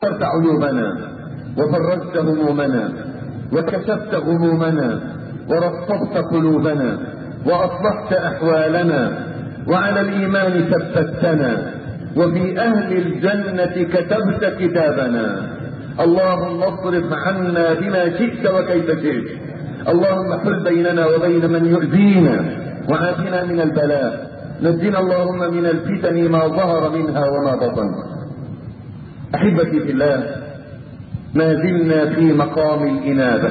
سترت عيوبنا وفرجت همومنا وكشفت غمومنا ورصدت قلوبنا واصلحت احوالنا وعلى الايمان ثبتنا وفي اهل الجنة كتبت كتابنا اللهم اصرف عنا بما شئت وكيف شئت اللهم حل بيننا وبين من يؤذينا وعافنا من البلاء نجنا اللهم من الفتن ما ظهر منها وما بطن احبتي في الله ما زلنا في مقام الانابه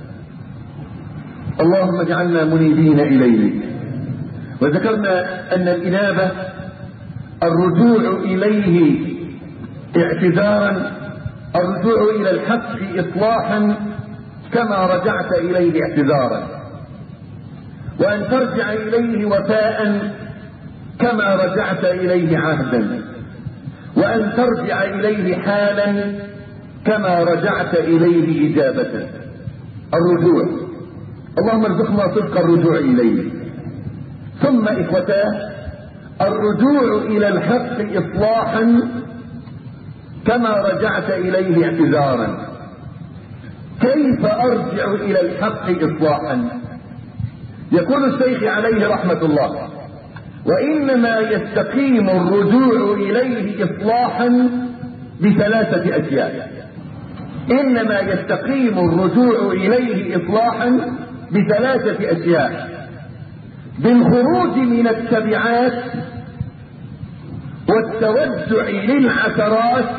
اللهم اجعلنا منيبين اليك وذكرنا ان الانابه الرجوع اليه اعتذارا الرجوع الى الحق اصلاحا كما رجعت اليه اعتذارا وان ترجع اليه وفاء كما رجعت اليه عهدا وان ترجع اليه حالا كما رجعت اليه اجابه الرجوع اللهم ارزقنا صدق الرجوع اليه ثم اخوتاه الرجوع الى الحق اصلاحا كما رجعت اليه اعتذارا كيف ارجع الى الحق اصلاحا يقول الشيخ عليه رحمه الله وانما يستقيم الرجوع اليه اصلاحا بثلاثه اشياء انما يستقيم الرجوع اليه اصلاحا بثلاثه اشياء بالخروج من التبعات والتوسع للعثرات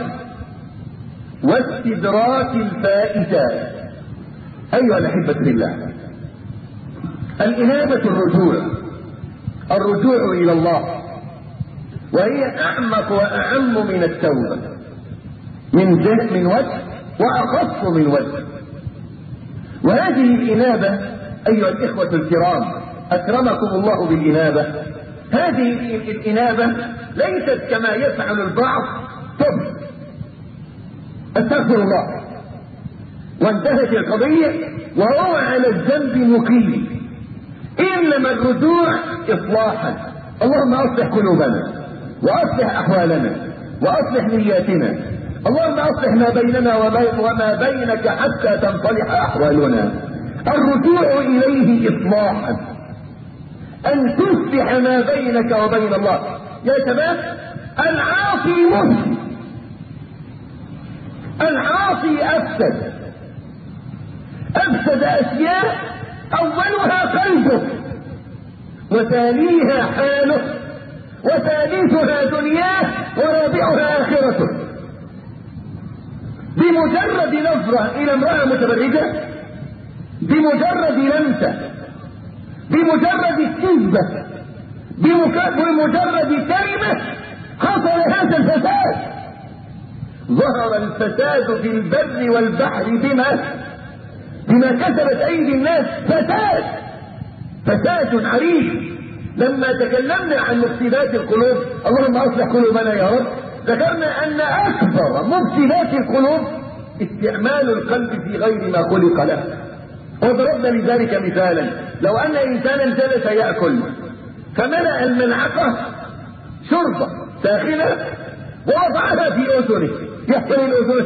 واستدراك الفائدات ايها الاحبه في الله الانابه الرجوع الرجوع الى الله وهي اعمق واعم من التوبه من من وجه واخف من وجه وهذه الانابه ايها الاخوه الكرام اكرمكم الله بالانابه هذه الانابه ليست كما يفعل البعض تب استغفر الله وانتهت القضيه وهو على الذنب مقيم انما الرجوع اصلاحا اللهم اصلح قلوبنا واصلح احوالنا واصلح نياتنا اللهم اصلح ما بيننا وما بينك حتى تنصلح احوالنا الرجوع اليه اصلاحا ان تصلح ما بينك وبين الله يا شباب العاصي مهلك العاصي افسد افسد اشياء اولها قلبه وثانيها حاله وثالثها دنياه ورابعها اخرته بمجرد نظرة الى امرأة متبرجة بمجرد لمسة بمجرد كذبة بمجرد كلمة حصل هذا الفساد ظهر الفساد في البر والبحر بما بما كسبت ايدي الناس فساد فساد عريض لما تكلمنا عن مفسدات القلوب اللهم اصلح قلوبنا يا رب ذكرنا ان اكبر مفسدات القلوب استعمال القلب في غير ما خلق له وضربنا لذلك مثالا لو ان انسانا جلس ياكل فملا الملعقه شربه ساخنه ووضعها في اذنه يحصل الاذن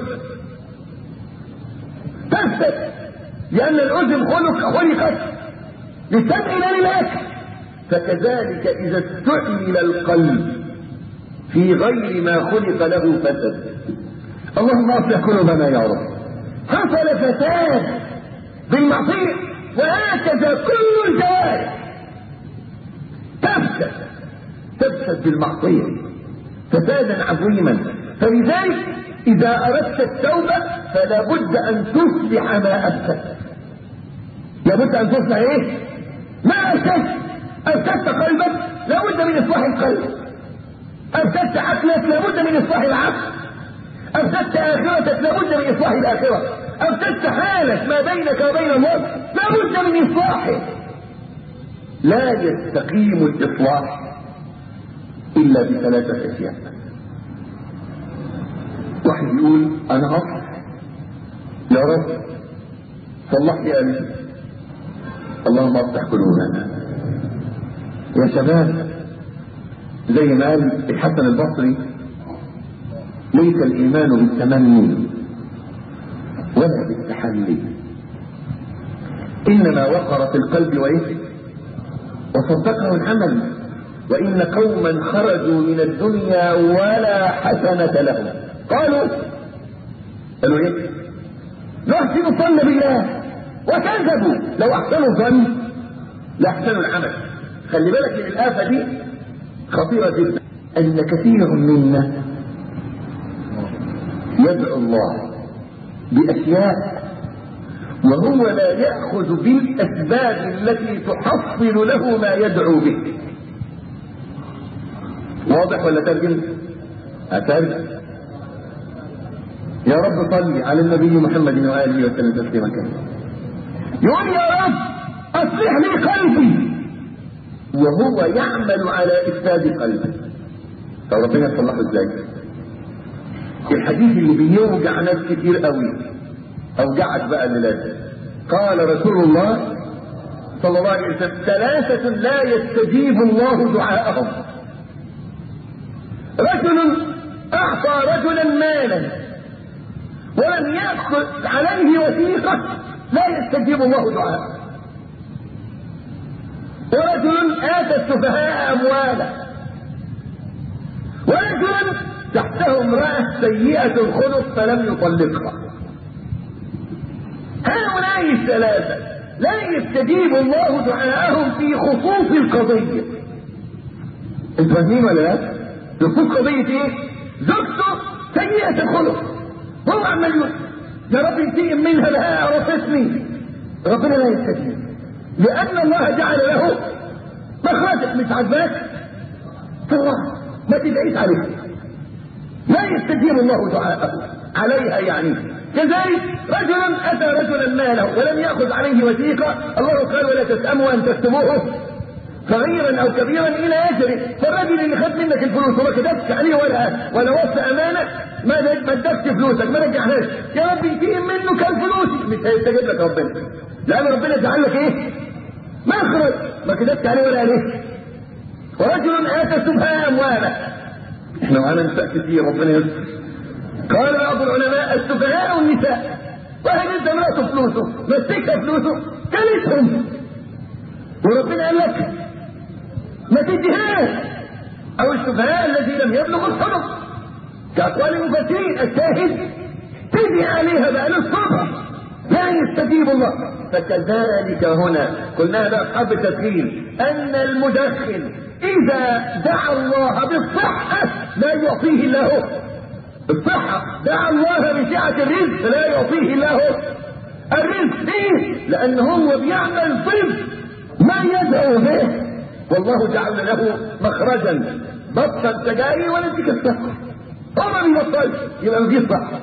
تفسد لان الاذن خلق خلقت للسمع لا للاكل فكذلك اذا استعمل القلب في غير ما خلق له فسد اللهم اصلح قلوبنا يا رب حصل فساد بالمعصيه وهكذا كل الجوارح تفسد تفسد بالمعصيه فسادا عظيما فلذلك اذا اردت التوبه فلا بد ان تصلح ما افسد لابد ان تصلح ايه ما افسدت افسدت قلبك لابد من اصلاح القلب افسدت عقلك لابد من اصلاح العقل افسدت اخرتك لابد من اصلاح الاخره افسدت حالك ما بينك وبين الله لابد من اصلاحه لا يستقيم الاصلاح الا بثلاثه اشياء واحد يقول انا اصلح يا رب صلح لي قلبي اللهم اصلح قلوبنا يا شباب زي ما قال الحسن البصري ليس الايمان بالتمني ولا بالتحلي انما وقر في القلب وايه وصدقه العمل وان قوما خرجوا من الدنيا ولا حسنه لهم قالوا قالوا ايه نحسن الظن بالله وكذبوا لو احسنوا الظن لاحسنوا العمل خلي بالك من الافه دي خطيره جدا ان كثير منا يدعو الله باشياء وهو لا ياخذ بالاسباب التي تحصل له ما يدعو به واضح ولا ترجم اترجم يا رب صل على النبي محمد واله وسلم تسليما كثيرا يقول يا رب اصلح لي قلبي وهو يعمل على افساد قلبه طب ربنا يصلحه ازاي الحديث اللي بيوجع ناس كتير قوي اوجعك بقى الليلات قال رسول الله صلى الله عليه وسلم ثلاثة لا يستجيب الله دعاءهم رجل اعطى رجلا مالا ولم يأخذ عليه وثيقة لا يستجيب الله دعاءه ورجل آتى السفهاء أموالا ورجل تحته امرأة سيئة الخلق فلم يطلقها هؤلاء الثلاثة لا يستجيب الله دعاءهم في خصوص القضية انتوا فاهمين ولا لا؟ في خصوص قضية ايه؟ زوجته سيئة الخلق هو عمال يقول يا رب انتقم منها لها عرفتني ربنا لا يستجيب لأن الله جعل له مخرجك مش عاجباك الله ما تدعيش عليها لا يستجيب الله دعاءه عليها يعني كذلك رجل اتى رجلا ماله ولم ياخذ عليه وثيقه الله قال ولا تساموا ان تكتبوه صغيرا او كبيرا الى اجله فالراجل اللي خد منك الفلوس وما كتبتش عليه ولا ولا وصى امانه ما ما ادكش فلوسك ما رجعناش يا رب ينتقم منه كان فلوسي مش هيستجيب لك ربنا لان ربنا جعل لك ايه؟ مخرج ما كتبت عليه ولا عليه ورجل اتى السفهاء امواله احنا معانا نساء كتير ربنا يستر قال بعض العلماء السفهاء والنساء واحد ادى امراته فلوسه مسكها فلوسه كلتهم وربنا قال لك ما تديهاش او السفهاء الذي لم يبلغ الحلم كاقوال المفسرين الشاهد تدعي عليها بقى الصبح لا يستجيب الله فكذلك هنا قلنا بقى اصحاب التسليم ان المدخن اذا دعا الله بالصحة لا يعطيه الله الصحة دعا الله بسعة الرزق لا يعطيه الله الرزق ليه؟ لان هو بيعمل ضد ما يدعو به والله جعل له مخرجا بطل سجاير ولا يديك الصحة هو ما بيبطلش يبقى ما فيش صحة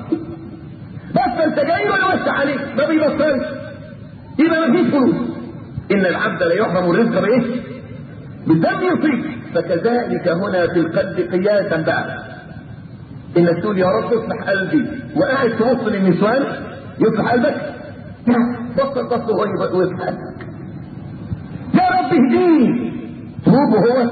بطل سجاير ولا وسع عليك ما بيبطلش يبقى ما فيش فلوس ان العبد لا يحرم الرزق بايه؟ بالدم يصيب فكذلك هنا في القلب قياسا بقى انك تقول يا رب اصلح قلبي وقاعد تبص للنسوان يصلح قلبك بطل بطل هو ويصلح قلبك يا رب اهديني توب هو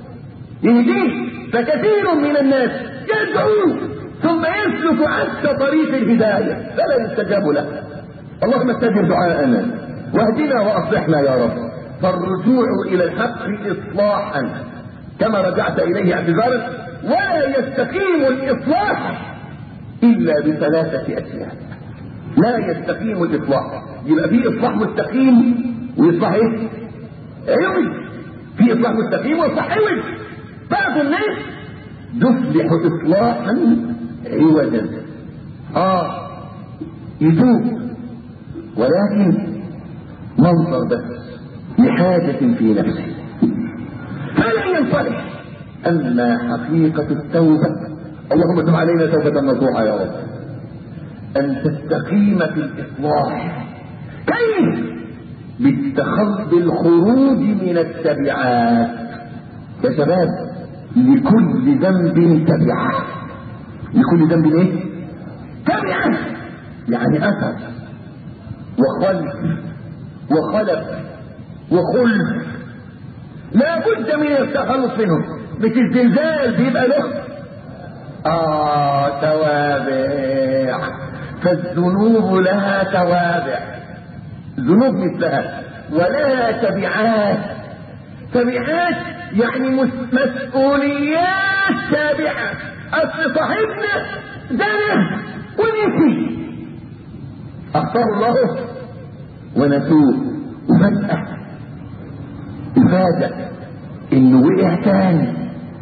يهديك فكثير من الناس يدعو ثم يسلك عكس طريق الهدايه فلا يستجاب له اللهم استجب دعاءنا واهدنا واصلحنا يا رب فالرجوع الى الحق اصلاحا كما رجعت اليه اعتذارا ولا يستقيم الاصلاح الا بثلاثه اشياء لا يستقيم الاصلاح يبقى في اصلاح مستقيم واصلاح ايه عوج في اصلاح مستقيم واصلاح عوج بعض الناس تصلح اصلاحا عوجا اه يتوب ولكن منظر بس لحاجة في نفسه فلا ينصلح أما حقيقة التوبة اللهم تب علينا توبة نصوحة يا رب أن تستقيم في الإصلاح كيف؟ بالتخل بالخروج من التبعات يا شباب لكل ذنب تبعة لكل ذنب ايه؟ تبعة يعني أثر وخلف وخلف وخلف لا بد من التخلص منهم مش الزلزال بيبقى له آه توابع فالذنوب لها توابع ذنوب مثلها ولها تبعات تبعات يعني مسؤوليات تابعة أصل صاحبنا زنه ونسي أخطاه الله ونسوه وفجأة إفادة إنه وقع تاني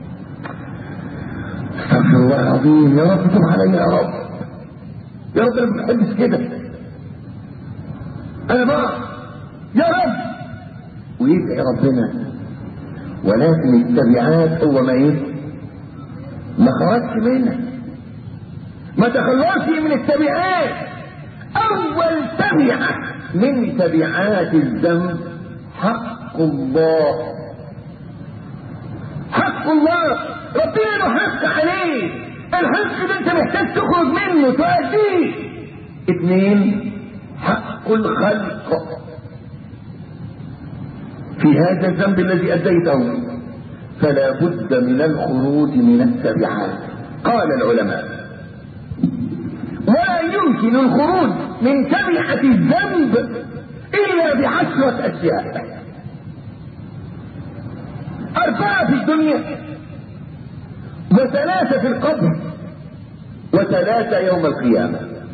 استغفر الله العظيم يا رب تب علي يا رب يا رب انا ما بحبش كده انا بقى يا رب ويدعي ربنا ولكن التبعات هو ما ايه ما خرجش منها ما تخلصش من التبعات اول تبعه من تبعات الذنب حق الله حق الله ربنا له حق عليه الحق ده انت محتاج تخرج منه تؤديه اثنين حق الخلق في هذا الذنب الذي اديته فلا بد من الخروج من التبعات قال العلماء ولا يمكن الخروج من تبعة الذنب إلا بعشرة أشياء أربعة في الدنيا وثلاثة في القبر وثلاثة يوم القيامة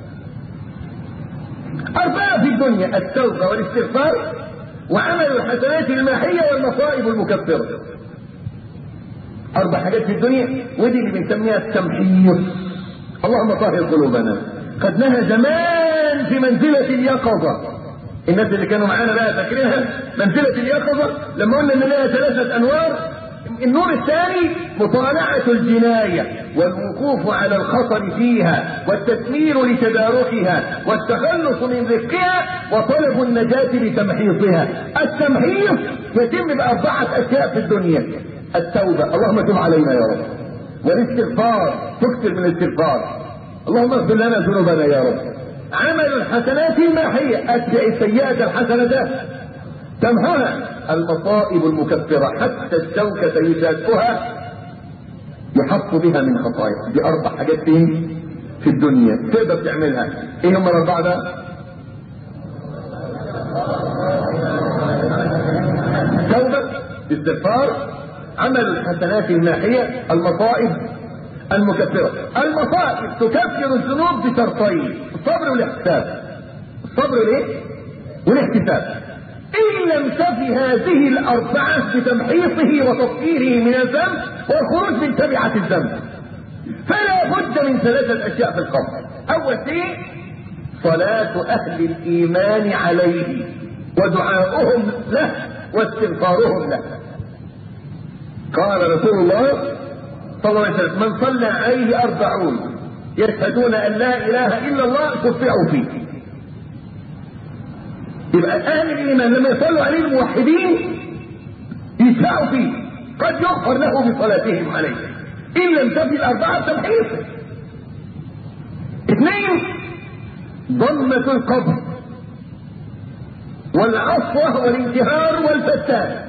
أربعة في الدنيا التوبة والاستغفار وعمل الحسنات الماحية والمصائب المكفرة أربع حاجات في الدنيا ودي اللي بنسميها التمحيص اللهم طهر قلوبنا خدناها زمان في منزلة اليقظة الناس اللي كانوا معانا بقى فاكرينها منزلة اليقظة لما قلنا ان لها ثلاثة انوار النور الثاني مطالعة الجناية والوقوف على الخطر فيها والتثمير لتداركها والتخلص من رفقها وطلب النجاة لتمحيصها التمحيص يتم بأربعة أشياء في الدنيا التوبة اللهم تب علينا يا رب والاستغفار تكثر من الاستغفار اللهم اغفر لنا ذنوبنا يا رب عمل الحسنات الماحية أتبع السيئة الحسنة تمحوها المصائب المكفرة حتى الشوكة يشاكها يحط بها من خطايا دي أربع حاجات فين في الدنيا تقدر تعملها ايه هم الأربعة ده توبة استغفار عمل الحسنات الناحية المصائب المكفرة المصائب تكفر الذنوب بشرطين الصبر والاحتساب الصبر والايه والاحتساب ان لم تفي هذه الاربعة بتمحيصه وتطهيره من الذنب والخروج من تبعة الذنب فلا بد من ثلاثة اشياء في القبر اول شيء صلاة اهل الايمان عليه ودعاؤهم له واستغفارهم له قال رسول الله صلى الله عليه وسلم من صلى عليه أربعون يشهدون أن لا إله إلا الله شفعوا فيه يبقى أهل الإيمان لما يصلوا عليه الموحدين يشفعوا فيه قد يغفر له بصلاتهم عليه إن لم تفي الأربعة تمحيص اثنين ضمة القبر والعصوة والانتهار والفتان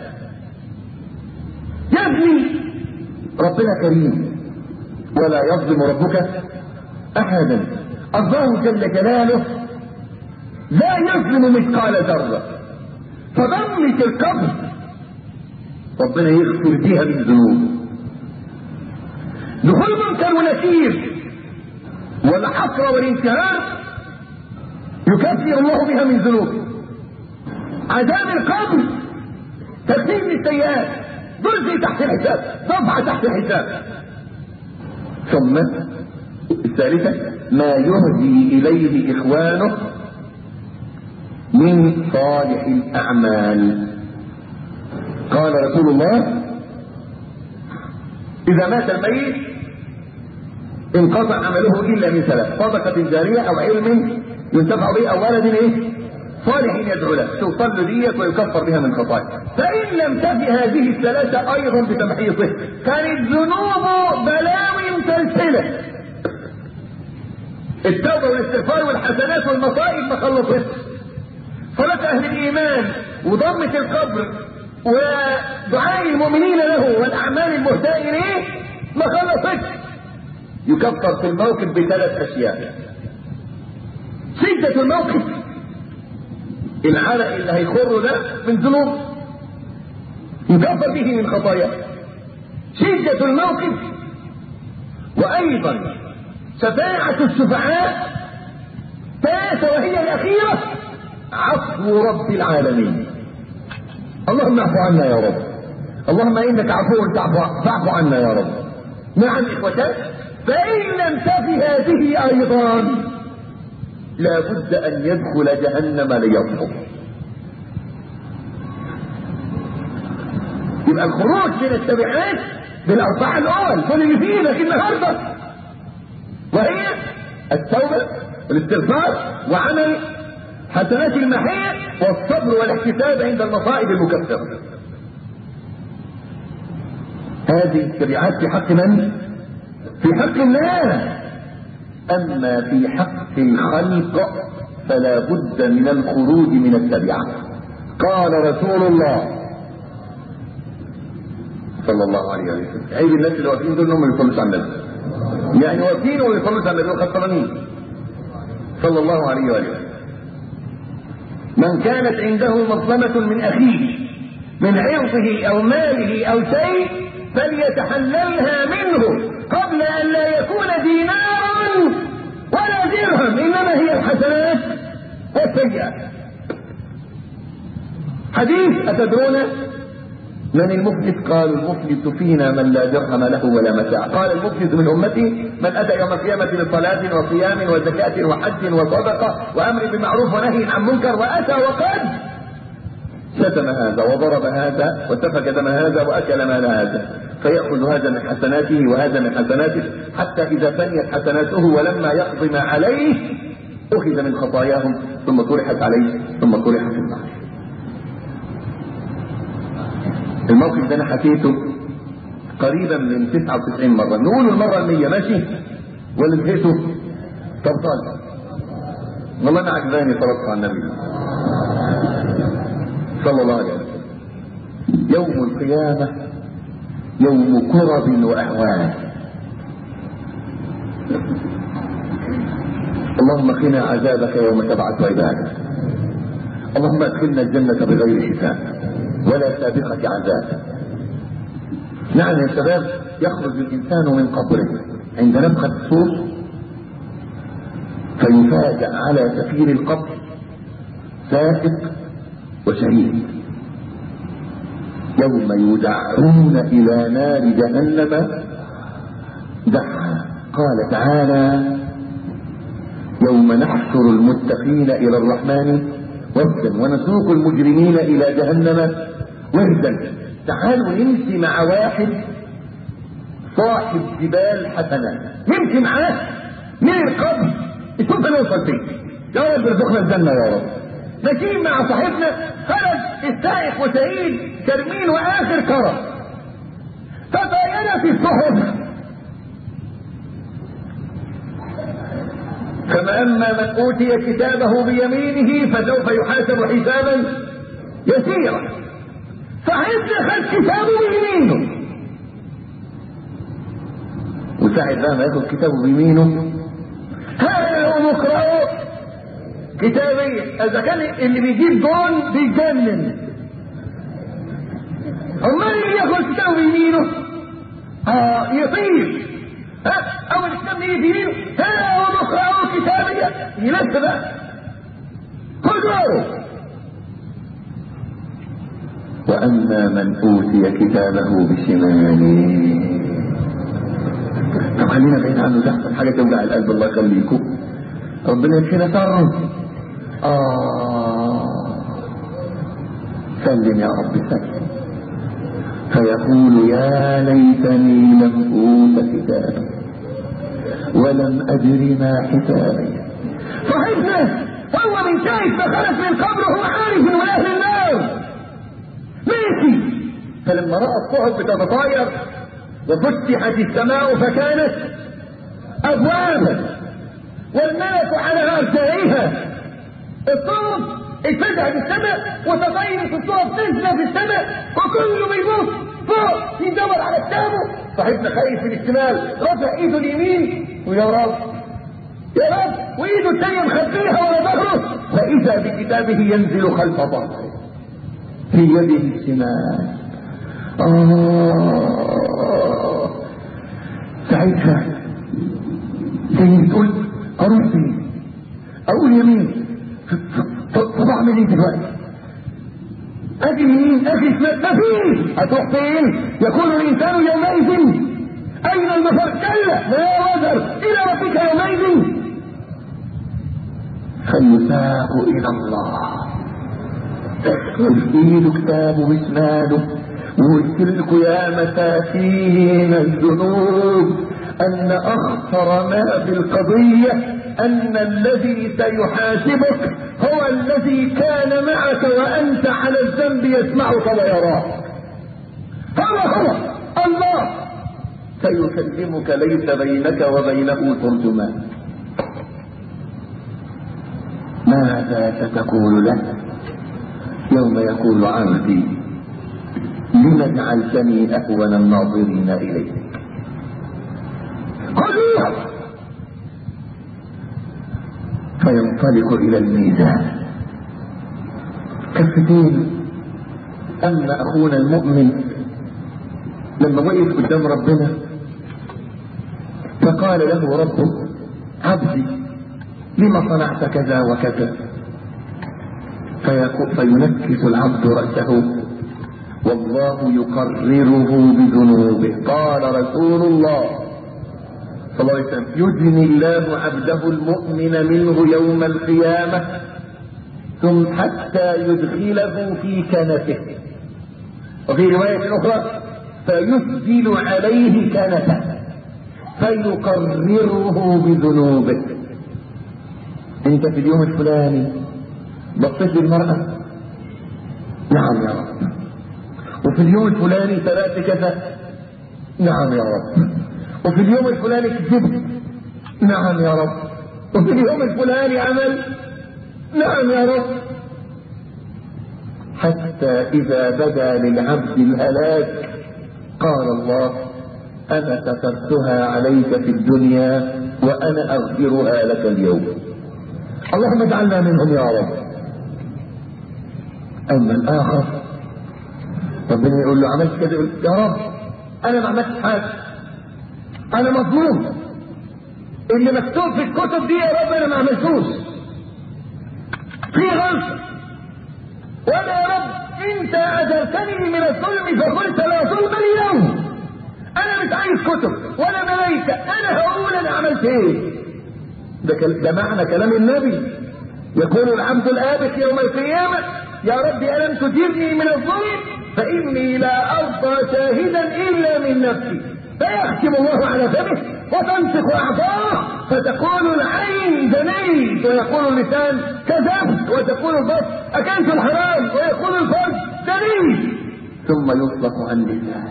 يبني ربنا كريم ولا يظلم ربك احدا الله جل جلاله لا يظلم مثقال ذره فضمة القبر ربنا يغفر فيها من ذنوب دخول منكر ونكير والحسرة والانتهار يكفر الله بها من ذنوب عذاب القبر تكفير من السيئات جزء تحت الحساب صفحة تحت الحساب ثم الثالثة ما يهدي إليه إخوانه من صالح الأعمال قال رسول الله إذا مات الميت انقطع عمله إلا من ثلاث صدقة جارية أو علم ينتفع به أو ولد إيه؟ صالح يدعو له توصل ديت ويكفر بها من خطايا فإن لم تفي هذه الثلاثة أيضا بتمحيصه كانت ذنوبه بلاوي سلسلة التوبة والاستغفار والحسنات والمصائب ما خلصتش صلاة أهل الإيمان وضمة القبر ودعاء المؤمنين له والأعمال المهداة إليه ما خلصتش يكفر في الموقف بثلاث اشياء شدة الموقف العرق اللي هيخر ده من ذنوب يكفر به من خطاياه شدة الموقف وأيضا شفاعة الشفعاء ثلاثة وهي الأخيرة عفو رب العالمين اللهم اعف عنا يا رب اللهم إنك عفو تعفو فاعف عنا يا رب نعم إخوتان فإن لم تفي هذه أيضا لا بد أن يدخل جهنم ليطلب يبقى الخروج من التبعات بالأربعة الأول كل اللي فيه لكن النهارده وهي التوبة والاستغفار وعمل حسنات المحية والصبر والاحتساب عند المصائب المكثرة هذه التبعات في حق من؟ في حق الله أما في حق الخلق فلا بد من الخروج من التبعة قال رسول الله صلى الله عليه وسلم عيب الناس اللي واقفين دول انهم ما يصلوش على النبي يعني واقفين وما يصلوش على النبي خسرانين صلى الله عليه واله وسلم من كانت عنده مظلمة من أخيه من عرضه أو ماله أو شيء فليتحللها منه قبل أن لا يكون دينار ولا درهم إنما هي الحسنات والسيئات حديث أتدرون من المفلس قالوا المفلس فينا من لا درهم له ولا متاع قال المفلس من امتي من اتى يوم القيامه بصلاه وصيام وزكاه وحج وصدقه وامر بالمعروف ونهي عن منكر واتى وقد شتم هذا وضرب هذا وسفك دم هذا واكل مال هذا فياخذ هذا من حسناته وهذا من حسناته حتى اذا فنيت حسناته ولما يقضي ما عليه اخذ من خطاياهم ثم طرحت عليه ثم طرح في النار الموقف ده انا حكيته قريبا من 99 مرة نقول المرة المية ماشي ولا زهقتوا طب طالع والله انا عجباني صلاة على النبي صلى الله عليه وسلم يوم القيامة يوم كرب وأهوال اللهم قنا عذابك يوم تبعث عبادك اللهم ادخلنا الجنة بغير حساب ولا سابقة عذاب نعم يا شباب يخرج الإنسان من قبره عند نفخة الصور فيفاجأ على سفير القبر سائق وشهيد يوم يدعون إلى نار جهنم دعا قال تعالى يوم نحشر المتقين إلى الرحمن وفدا ونسوق المجرمين إلى جهنم وهدا تعالوا نمشي مع واحد صاحب جبال حسنات نمشي معاه من القبر شوف نوصل فين يا رب ارزقنا الجنة يا رب ماشيين مع صاحبنا خرج السائق وسعيد كرمين واخر كرم فطايرة في الصحف فما اما من اوتي كتابه بيمينه فسوف يحاسب حسابا يسيرا صاحبنا خد كتابه بيمينه وساعة بقى ما ياخد كتابه بيمينه هذا هو مقرأه كتابية اذا كان اللي بيجيب دون بيتجنن امال اللي ياخد كتابه بيمينه اه يطير ها اول كتاب يجي بيمينه هذا هو مقرأه كتابية يلف بقى خذوه واما من اوتي كتابه بشماله طب خلينا بعيد عنه ده حاجه توجع القلب الله يخليكم ربنا يكفينا شره اه سلم يا رب سلم فيقول يا ليتني لم اوت كتابا ولم ادر ما حسابي صاحبنا هو من شايف ما خرج من قبره هو عارف انه اهل النار ماشي فلما راى الصحف بتتطاير وفتحت السماء فكانت ابوابا والملك على ارجائها الصوت اتفتحت السماء وتطيرت الصحف تنزل في السماء وكله بيبص فوق يدور على كتابه صاحبنا خايف في الاشتمال رفع ايده اليمين ويا رب يا رب وايده الثانيه مخبيها ورا ظهره فاذا بكتابه ينزل خلف ظهره في يده الشمال آه ساعتها زي تقول اروح فين اقول يمين طب اعمل ايه دلوقتي اجي يمين اجي شمال ما فيش هتروح فين يكون الانسان يومئذ اين المفر كلا لا وزر الى ربك يومئذ فيساق الى الله يشيل كتابه بشماله وقلت لكم يا مساكين الذنوب ان اخطر ما في القضيه ان الذي سيحاسبك هو الذي كان معك وانت على الذنب يسمعك ويراك هو هو الله سيكلمك ليس بينك وبينه ترجمان ماذا ستقول له يوم يقول عبدي لم جعلتني اهون الناظرين اليك خذوها فينطلق الى الميزان كفتين اما اخونا المؤمن لما وقف قدام ربنا فقال له ربه عبدي لم صنعت كذا وكذا فينكس العبد رأسه والله يقرره بذنوبه قال رسول الله صلى الله عليه وسلم يدني الله عبده المؤمن منه يوم القيامة ثم حتى يدخله في كنفه وفي رواية أخرى فيسجل عليه كنفه فيقرره بذنوبه انت في اليوم الفلاني بصيت للمرأة نعم يا رب وفي اليوم الفلاني سرقت كذا نعم يا رب وفي اليوم الفلاني كذبت نعم يا رب وفي اليوم الفلاني عمل نعم يا رب حتى إذا بدا للعبد الهلاك قال الله أنا سترتها عليك في الدنيا وأنا أغفرها لك اليوم اللهم اجعلنا منهم يا رب أما الآخر ربنا يقول له عملت كده يقول يا رب أنا ما عملتش حاجة أنا مظلوم اللي مكتوب في الكتب دي يا رب أنا ما عملتوش في غلطة وأنا يا رب أنت أجرتني من الظلم فقلت لا ظلم اليوم أنا مش عايز كتب ولا ملايكة أنا هقول أنا عملت إيه ده, كل... ده معنى كلام النبي يقول العبد الآبق يوم القيامة يا رب ألم تجرني من الظلم فإني لا أرضى شاهدا إلا من نفسي فيختم الله على فمه وتنطق أعضاءه فتقول العين زنيت ويقول اللسان كذبت وتقول البطن أكلت الحرام ويقول الفرج زنيت ثم يطلق عن لسانه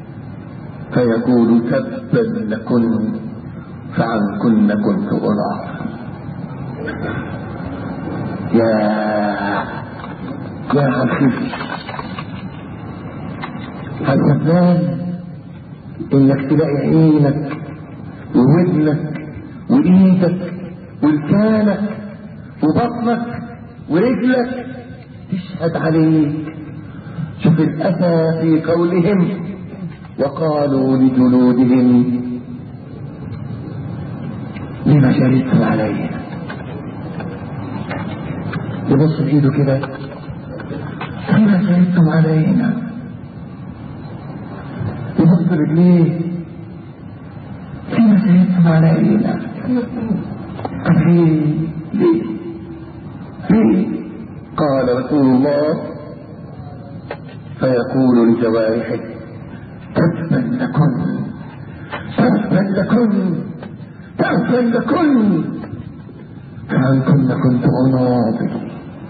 فيقول تبا لكن فعنكن كنت أناظر يا يا حبيبي هل تبان انك تلاقي عينك وودنك وايدك ولسانك وبطنك ورجلك تشهد عليك شوف الأسى في قولهم وقالوا لجلودهم لما شهدتم علينا يبص بايده كده لما شهدتم علينا يبص رجليه لما شهدتم علينا ليه ليه ليه قال رسول الله فيقول لجوارحه تبا لكن تبا لكن تبا لكن فعنكن كنت أناضل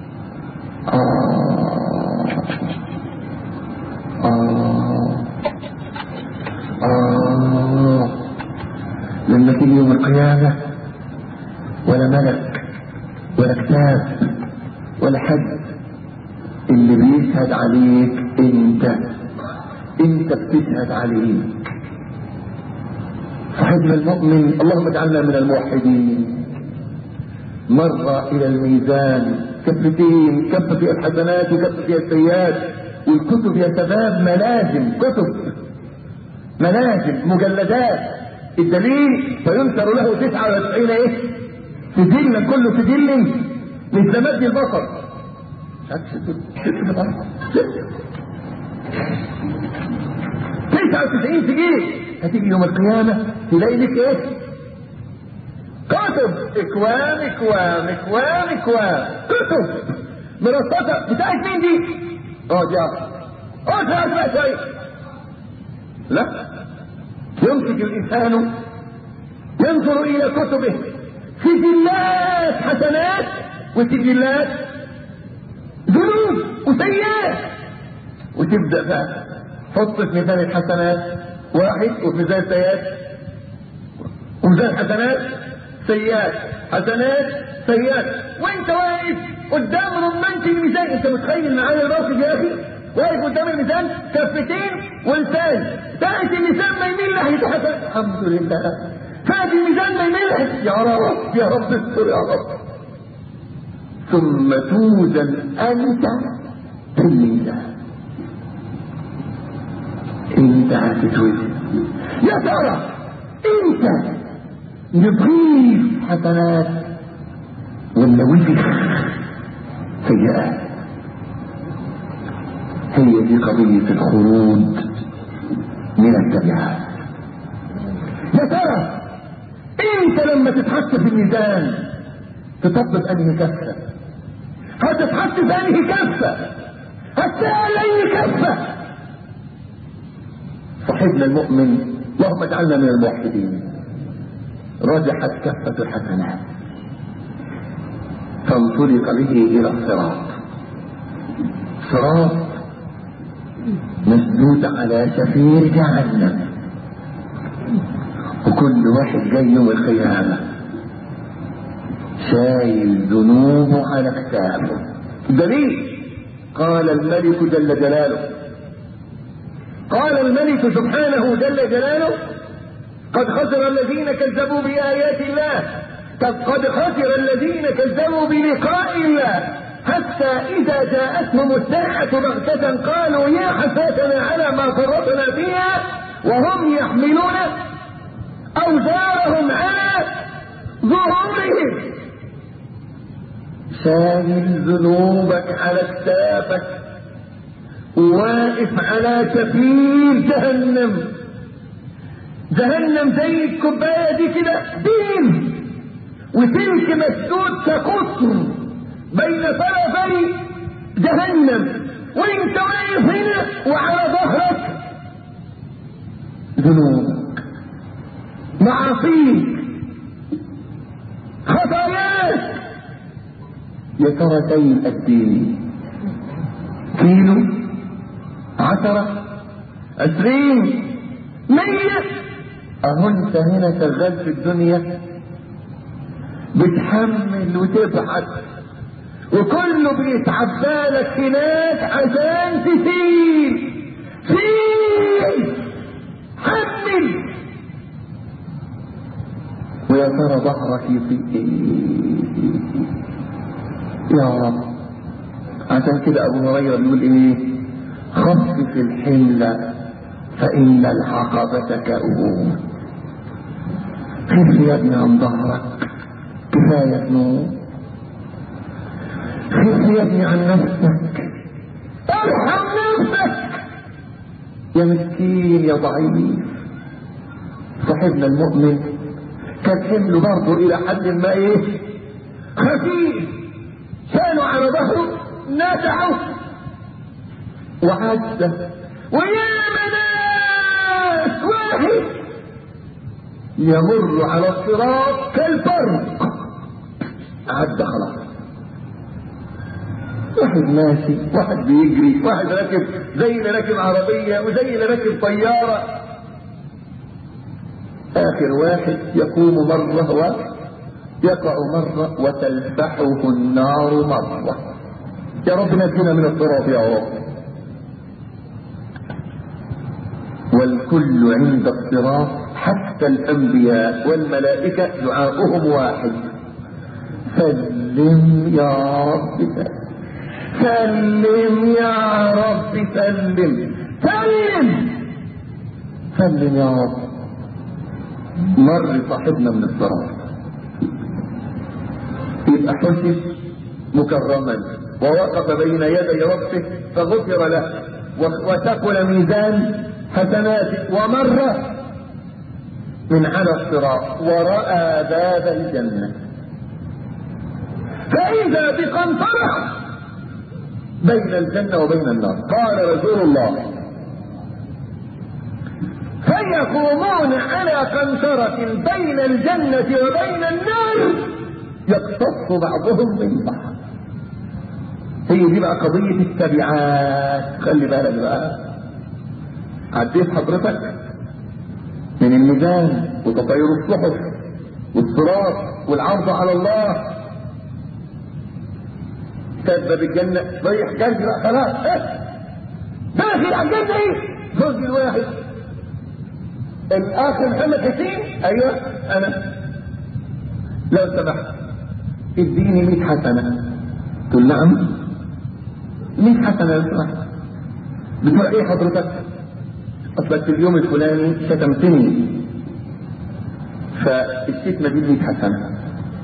آه آه آه لما تيجي يوم القيامة ولا ملك ولا كتاب ولا حد اللي بيشهد عليك انت انت بتشهد عليه صاحبنا المؤمن اللهم اجعلنا من الموحدين مر الى الميزان كفتين كفة فيها الحسنات وكفة فيها السيئات والكتب يا شباب ملازم كتب ملازم مجلدات الدليل فينشر له 99 ايه سجل كل سجل مثل مد البصر تسعة وتسعين سجل هتيجي يوم القيامة تلاقي لك ايه كتب اكوام اكوام اكوام اكوام كتب مرصصة بتاعت مين دي؟ اه دي اه اسمع شوية لا يمسك الانسان ينظر الى كتبه سجلات حسنات وسجلات ذنوب وسيئات وتبدا بقى حط في ميزان الحسنات واحد وفي ميزان السيئات وميزان حسنات سيئات حسنات سيئات وانت واقف قدام رمانة الميزان انت متخيل معايا الموقف يا اخي واقف قدام الميزان كفتين ولسان تأتي الميزان ما يميل ناحية حسن الحمد لله فأتي الميزان ما يميل يا رب يا رب استر يا رب ثم توزن أنت في الميزان انت هتتوزن يا ترى انت نضيف حسنات ولا وزن سيئات هي دي قضية الخروج من التبعات يا ترى انت لما تتحط في الميزان تطبق انهي كفة هتتحط في انهي كفة هتسأل اي كفة صاحبنا المؤمن اللهم اجعلنا من الموحدين رجحت كفة الحسنات فانطلق به الى الصراط صراط مسدود على سفير جهنم وكل واحد جاي يوم القيامة شايل ذنوبه على كتابه دليل قال الملك جل جلاله قال الملك سبحانه جل جلاله قد خسر الذين كذبوا بآيات الله قد خسر الذين كذبوا بلقاء الله حتى إذا جاءتهم الساعة بغتة قالوا يا حسرتنا على ما فرطنا فيها وهم يحملون أوزارهم على ظهورهم شايل ذنوبك على كتافك واقف على سفير جهنم جهنم زي الكوبايه دي كده دين وسلك مسدود كقطر بين طرفي جهنم وانت واقف هنا وعلى ظهرك ذنوبك معاصيك خطاياك يا ترى شيء الدين كيلو عشرة عشرين مية اهو انت هنا شغال في الدنيا بتحمل وتبحث وكله بيتعبالك هناك عشان تسير سير حمل ويا ترى ظهرك يطيق يا رب عشان كده ابو هريره بيقول ايه خفف الحمل فان العقبه كؤوم خف يا ابني عن ظهرك كفايه نوم خف يا ابني عن نفسك ارحم نفسك يا مسكين يا ضعيف صاحبنا المؤمن كان حمله برضه الى حد ما ايه خفيف كانوا على ظهره نزعوا وعدى ويا ناس واحد يمر على الصراط كالبرق عدى خلاص واحد ماشي واحد بيجري واحد راكب زي اللي راكب عربية وزي اللي راكب طيارة آخر واحد يقوم مرة ويقع مرة وتلفحه النار مرة يا رب نجينا من التراب يا رب والكل عند الصراط حتى الأنبياء والملائكة دعاؤهم واحد سلم يا رب سلم سلم يا رب سلم سلم سلم يا رب مر صاحبنا من الصراط يبقى حسب مكرما ووقف بين يدي ربه فغفر له وثقل ميزان حسناته ومر من على الصراط ورأى باب الجنة فإذا بقنطرة بين الجنة وبين النار قال رسول الله فيقومون على قنطرة بين الجنة وبين النار يقتص بعضهم من بعض هي دي بقى قضية التبعات خلي بالك بقى عديت حضرتك من الميزان وتطير الصحف والصراط والعرض على الله سبب الجنة رايح جنة بقى خلاص ايه داخل على الجنة ايه زوج الواحد الاخ محمد حسين ايوه انا لو سمحت اديني 100 حسنة تقول نعم 100 حسنة لو سمحت بتقول ايه حضرتك اصلك في اليوم الفلاني شتمتني فالشتمة دي 100 حسنة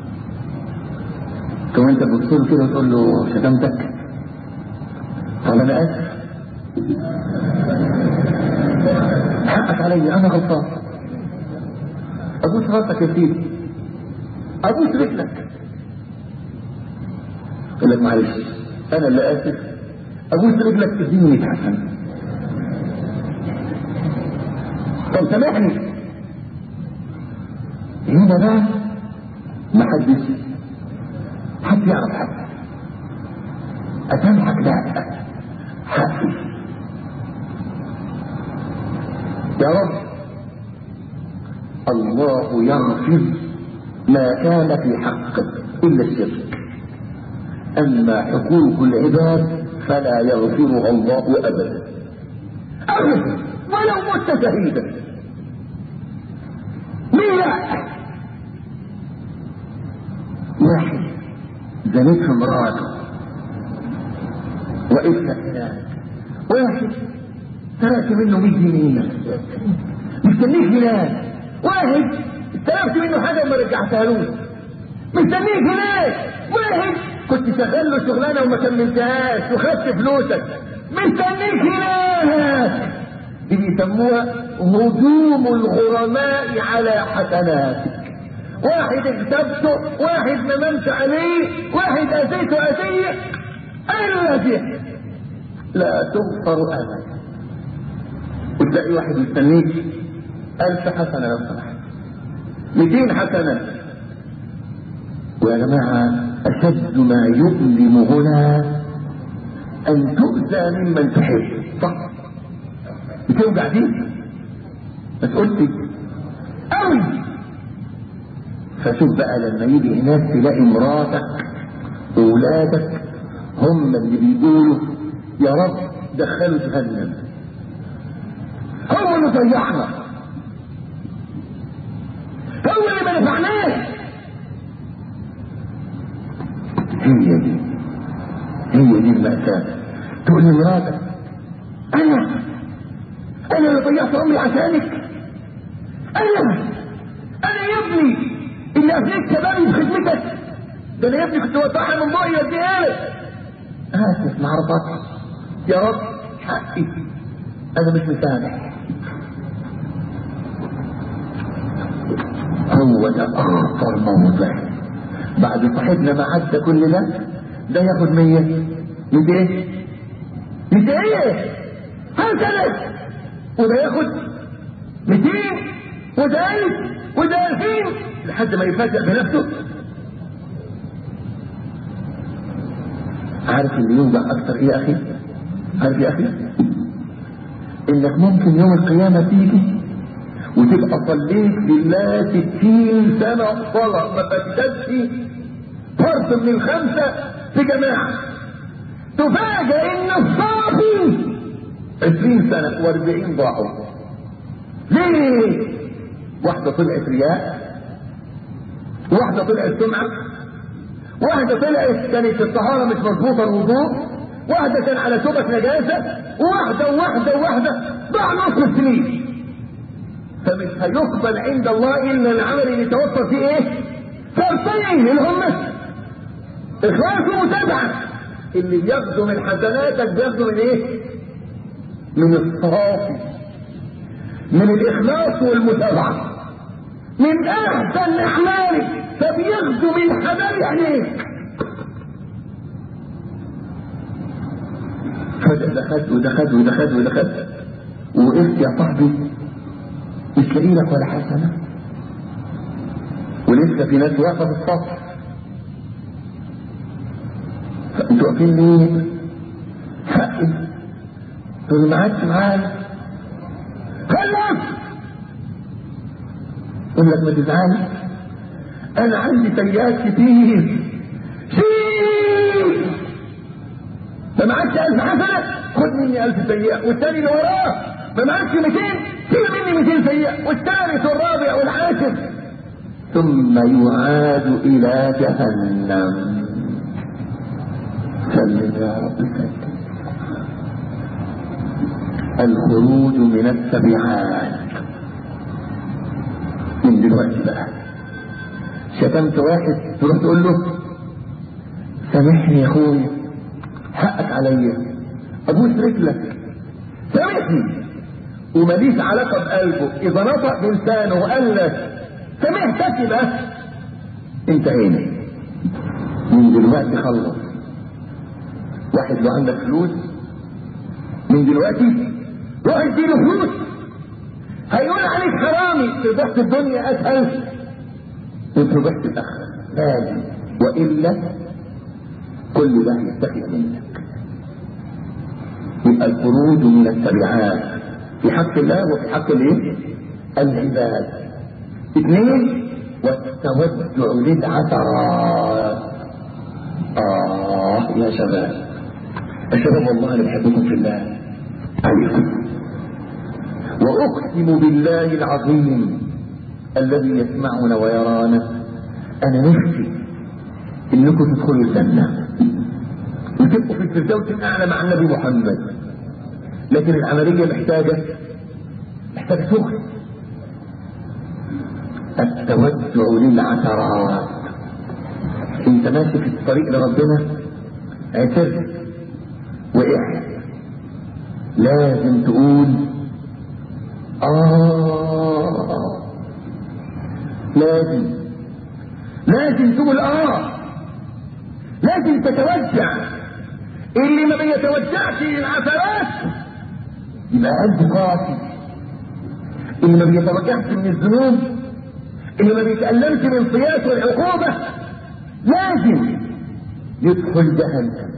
ثم انت بتبص له كده وتقول له شتمتك قال انا اسف حقك علي انا غلطان ابوس راسك يا سيدي ابوس رجلك يقول لك معلش انا اللي اسف ابوس رجلك تديني 100 حسنه طب سامحني هنا بقى ما حدش حد يعرف حد اسامحك لا حقي يا رب الله يغفر ما كان في حقك الا الشرك اما حقوق العباد فلا يغفرها الله ابدا ابدا ولو مت شهيدا مين واحد زنيت في امرأته وإلا هناك واحد سرقت منه 100 جنيه مستنيك هناك واحد استلفت منه حاجه وما رجعتهالوش مستنيك هناك واحد كنت شغال له شغلانه وما كملتهاش وخدت فلوسك مستنيك هناك دي بيسموها هجوم الغرماء على حسناتك واحد اغتبته واحد نممت عليه واحد اذيته اذيه اين الاذيه لا تغفر ابدا وتلاقي واحد مستنيك ألف حسنة لو سمحت 200 حسنة ويا جماعة أشد ما يؤلم هنا أن تؤذى ممن تحب صح بتوجع دي بس قلت قوي فشوف بقى لما يجي هناك تلاقي مراتك وولادك هم اللي بيقولوا يا رب دخلوا جهنم هو اللي ضيعنا هو اللي ما نفعناش هي دي هي دي المأساة تقول لمراتك أنا أنا اللي ضيعت عمري عشانك أنا أنا يا ابني اللي أفنيت شبابي بخدمتك ده أنا يا ابني كنت وضعها من بقي وديها لك آسف ما عرفتش يا رب حقي أنا مش مسامح هو ده اخطر موضع بعد صاحبنا ما عدى كل ده ده ياخد مية مية ايه مية ايه هكذا وده ياخد ميتين وده الف وده الفين لحد ما يفاجئ بنفسه عارف اللي يوجع اكتر ايه يا اخي عارف يا اخي انك ممكن يوم القيامة تيجي وتبقى صليت لله ستين سنة صلاة ما بدلتش فرد من الخمسة في جماعة تفاجأ ان الصافي عشرين سنة واربعين ضاعوا ليه واحدة طلعت رياء واحدة طلعت سمعة واحدة طلعت كانت الطهارة مش مظبوطة الوضوء واحدة كان على شبة نجاسة وواحدة وواحدة وواحدة ضاع نصف السنين فمش هيقبل عند الله الا العمل اللي يتوفر فيه ايه؟ شرطين اللي هم اخلاص ومتابعة اللي بياخدوا من حسناتك بياخدوا من ايه؟ من الصافي من الاخلاص والمتابعة من احسن اعمالك فبياخدوا من حبايب عينيك فده خد وده خد وده خد وده خد وقفت يا صاحبي مش لاقي لك ولا حسنه ولسه في ناس واقفه في الصف فانتوا واقفين ليه؟ حقي تقول ما عادش معايا خلص يقول لك ما تزعلش انا عندي سيئات كتير شيل ما معكش ألف حسنة خد مني ألف سيئة والتاني اللي وراه ما معكش 200 شيل مني 200 سيئة والثالث والرابع والعاشر ثم يعاد إلى جهنم سلم يا رب سلم الخروج من التبعات من دلوقتي بقى شتمت واحد تروح تقول له سامحني يا اخويا حقك عليا ابوس رجلك سامحني وماليش علاقه بقلبه اذا نطق بلسانه وقال لك سامحتك بس انتهينا من دلوقتي خلص واحد لو عندك فلوس من دلوقتي روح اديله فلوس هيقول عليك حرامي في الدنيا اسهل وفي ضحك الاخره لازم والا كل ده يتخذ منك يبقى الخروج من التبعات في حق الله وفي حق الايه؟ العباد اثنين والتوجع للعثرات اه يا شباب يا شباب والله انا بحبكم في الله عليكم واقسم بالله العظيم الذي يسمعنا ويرانا انا نفسي انكم تدخلوا الجنه وتبقوا في الفردوس الاعلى مع النبي محمد لكن العمليه محتاجه محتاجه شغل التوجع للعثرات انت ماشي في الطريق لربنا اعترف وقع لازم تقول اه لازم لازم تقول اه لازم تتوجع اللي ما بيتوجعش للعثرات يبقى قلبه قاسي اللي ما بيتوجعش من الذنوب اللي ما بيتألمش من القياس والعقوبة لازم يدخل جهنم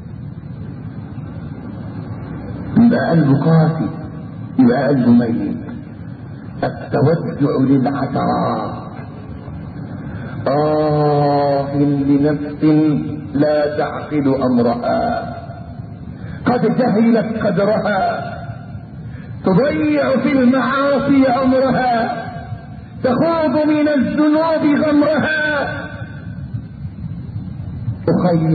يبقى قلبه قاسي يبقى قلبه ميت التوجع للعثرات آه لنفس لا تعقل أمرها قد جهلت قدرها تضيع في المعاصي أمرها تخوض من الذنوب غمرها أخي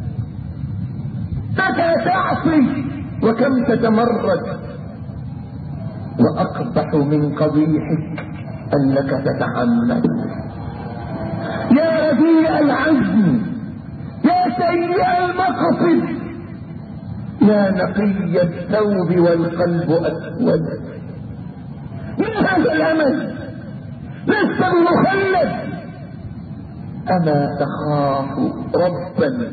متى تعصي وكم تتمرد وأقبح من قبيحك أنك تتعمد يا رديء العزم يا سيء المقصد يا نقي الثوب والقلب أسود من هذا الأمل لست المخلد أما تخاف ربا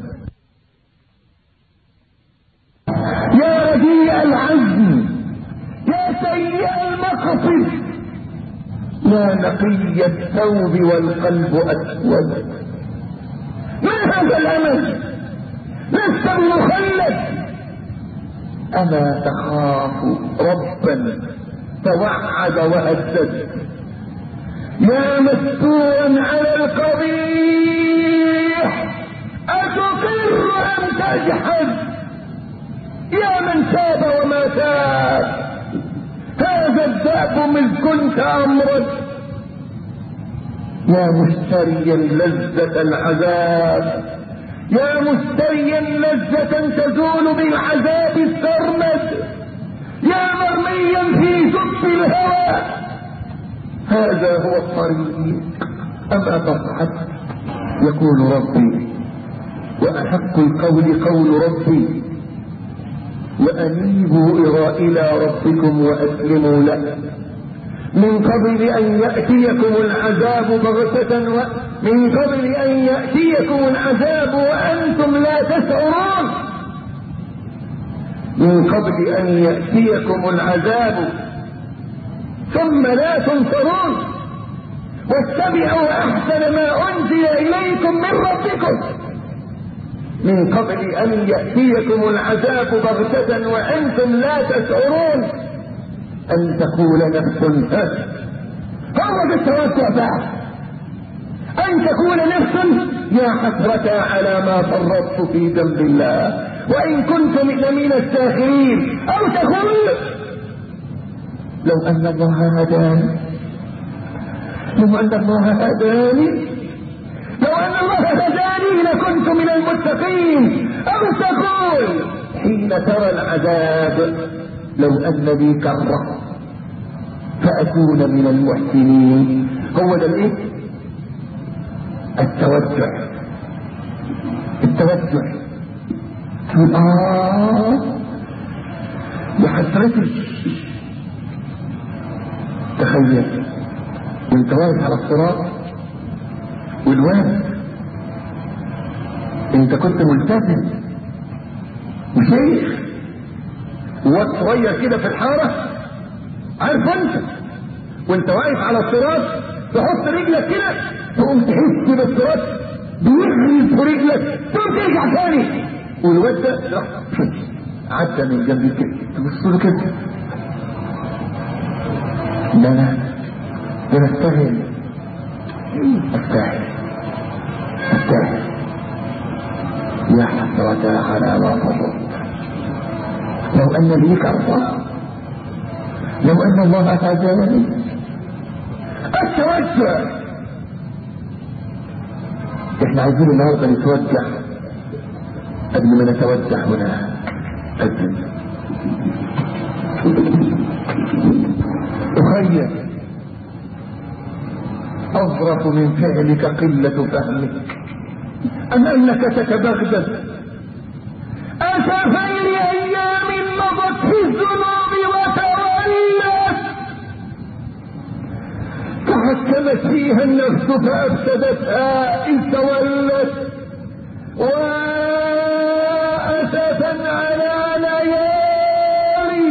يا رديء العزم يا سيء المقصد يا نقي الثوب والقلب أسود من هذا الأمل لست المخلد أما تخاف ربا توعد وهدد يا مستورا على القبيح أتقر أم تجحد يا من تاب وما تاب هذا الدهر العذاب إذ كنت أمرا يا مشتريا لذة العذاب يا مشتريا لذة تزول بالعذاب السرمد يا مرميا في شط الهوى هذا هو الطريق أما تصحت يقول ربي وأحق القول قول ربي وأنيبوا إلى ربكم وأسلموا له من قبل أن يأتيكم العذاب بغتة و... من قبل أن يأتيكم العذاب وأنتم لا تشعرون من قبل أن يأتيكم العذاب ثم لا تنصرون واتبعوا أحسن ما أنزل إليكم من ربكم من قبل أن يأتيكم العذاب بغتة وأنتم لا تشعرون أن تقول نفس هو التوسع بعد أن تقول نفس يا حسرة على ما فرطت في ذنب الله وإن كنت من الساخرين أو تقول لو أن الله هداني لو أن الله هداني لو أن الله هداني لكنت من المتقين أو تقول حين ترى العذاب لو أن لي كرة فأكون من المحسنين هو ده الإيه؟ التوجع التوجع آه بحسرتي تخيل وانت واقف على الصراط والواد انت كنت ملتزم وشيخ واد صغير كده في الحاره عارف انت وانت واقف على الصراط تحط رجلك كده تقوم تحس بالصراط بيغرز في رجلك تقوم ترجع تاني والواد ده راح عدى من جنبي كده تبص له كده لا لا ده انا استاهل استاهل استاهل يا حسرة على ما فرطت لو ان لي كرة لو ان الله هداني التوجع احنا عايزين النهارده نتوجع قبل ما نتوجع هنا قدم أخير أظرف من فعلك قلة فهمك أم أنك تتبغدد أسفا لأيام مضت في الذنوب وتولت تحكمت فيها النفس فأفسدتها إذ تولت وأسفا على ليالي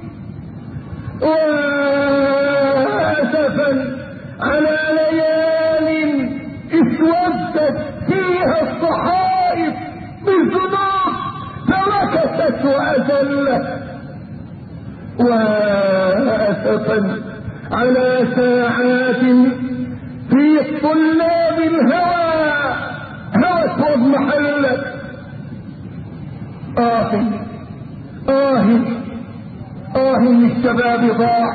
وأسفا على ليال اسودت فيها الصحائف بالذنوب فمكثت وأذلت وأسفا على ساعات في طلاب الهوى هوت واضمحلت آه آه آه للشباب ضاع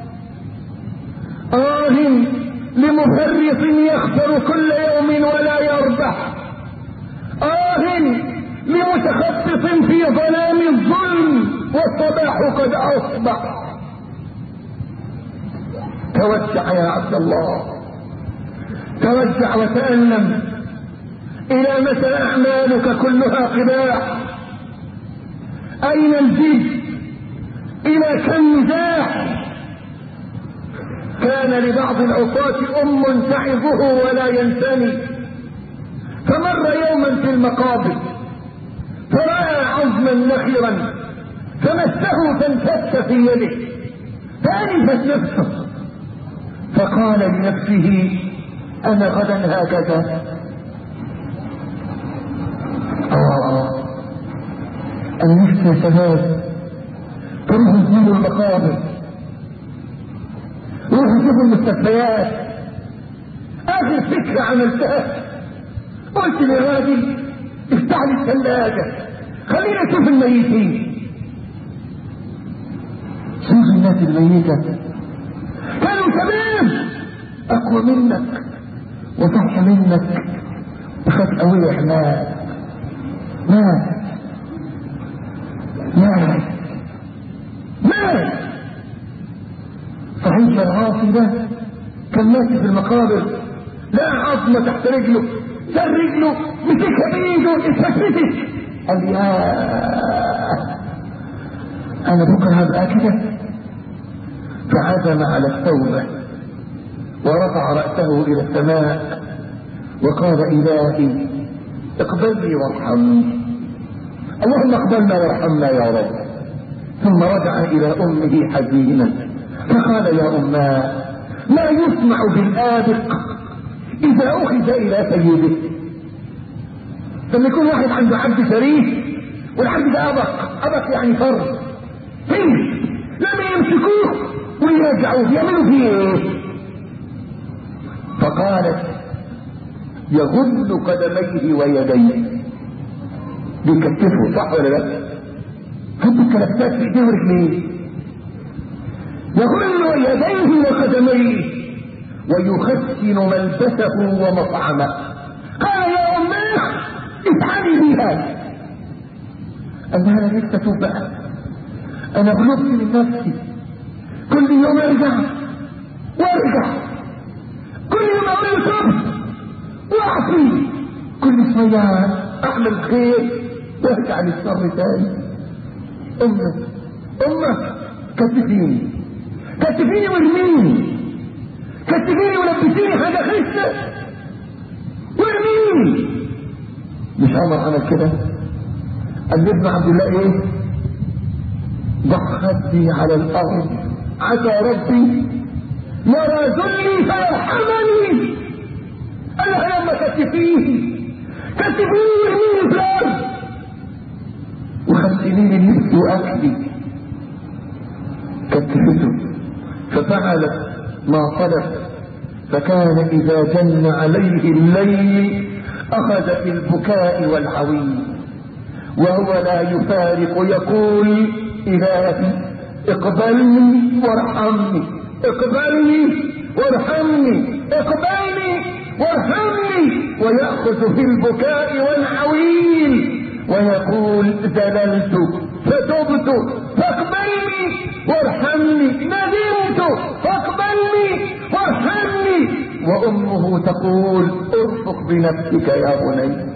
آه لمفرط يخسر كل يوم ولا يربح آه لمتخصص في ظلام الظلم والصباح قد أصبح توسع يا عبد الله توسع وتألم إلى متى أعمالك كلها قباح أين الجد إلى كم مزاح كان لبعض العصاة أم تعظه ولا ينثني فمر يوما في المقابر فرأى عظما نخرا فمسه فانفك في يده فأنفت نفسه فقال لنفسه أنا غدا هكذا آه النفس يا شباب تروح تزور المقابر روحوا شوفوا المستشفيات اخر فكرة عملتها قلت للراجل افتح لي الثلاجة خلينا نشوف الميتين شوف الناس الميتة كانوا شباب اقوى منك وصح منك وفجأة وقع مات مات مات مات صحيح العاصي ده كان ماشي في المقابر لقى عظمة تحت رجله شال رجله مسكها بايده اتفتتت قال يا انا بكره هبقى كده فعزم على التوبة ورفع رأسه الى السماء وقال الهي اقبلني وارحمني اللهم اقبلنا وارحمنا يا رب ثم رجع الى امه حزينا فقال يا اماه ما يسمع بالآبق إذا أخذ إلى سيده لما يكون واحد عنده عبد شريف والعبد ده أبق أبق يعني فرد فين لما يمسكوه ويرجعوه يعملوا فيه ايه فقالت يغل قدميه ويديه بيكتفه صح ولا لا؟ حط الكلفتات في ايديه ورجليه يغل يديه وقدميه ويخسن ملبسه ومطعمه قال يا اماه افعلي بي هذا قال لها انا لسه اتوب بقى انا غلبت من نفسي كل يوم ارجع وارجع كل يوم اقول صبر واعصي كل شويه اعمل خير وارجع للشر تاني امه امه كتفيني كتفيني وارميني كتفيني ولبسيني حاجه خسه وارميني مش عمر عمل كده قال ابن عبد الله ايه ضع خدي على الارض عسى ربي يرى ذلي فيرحمني انا لما كتفيه كتفيه وارميني في الارض وخليني لبسي واكلي كتفته ففعلت ما طلب فكان إذا جن عليه الليل أخذ في البكاء والعويل وهو لا يفارق يقول إلهي اقبلني وارحمني اقبلني وارحمني اقبلني وارحمني ويأخذ في البكاء والعويل ويقول زللت فتبت فاقبلني وارحمني ندمت فاقبلني وارحمني وامه تقول ارفق بنفسك يا بني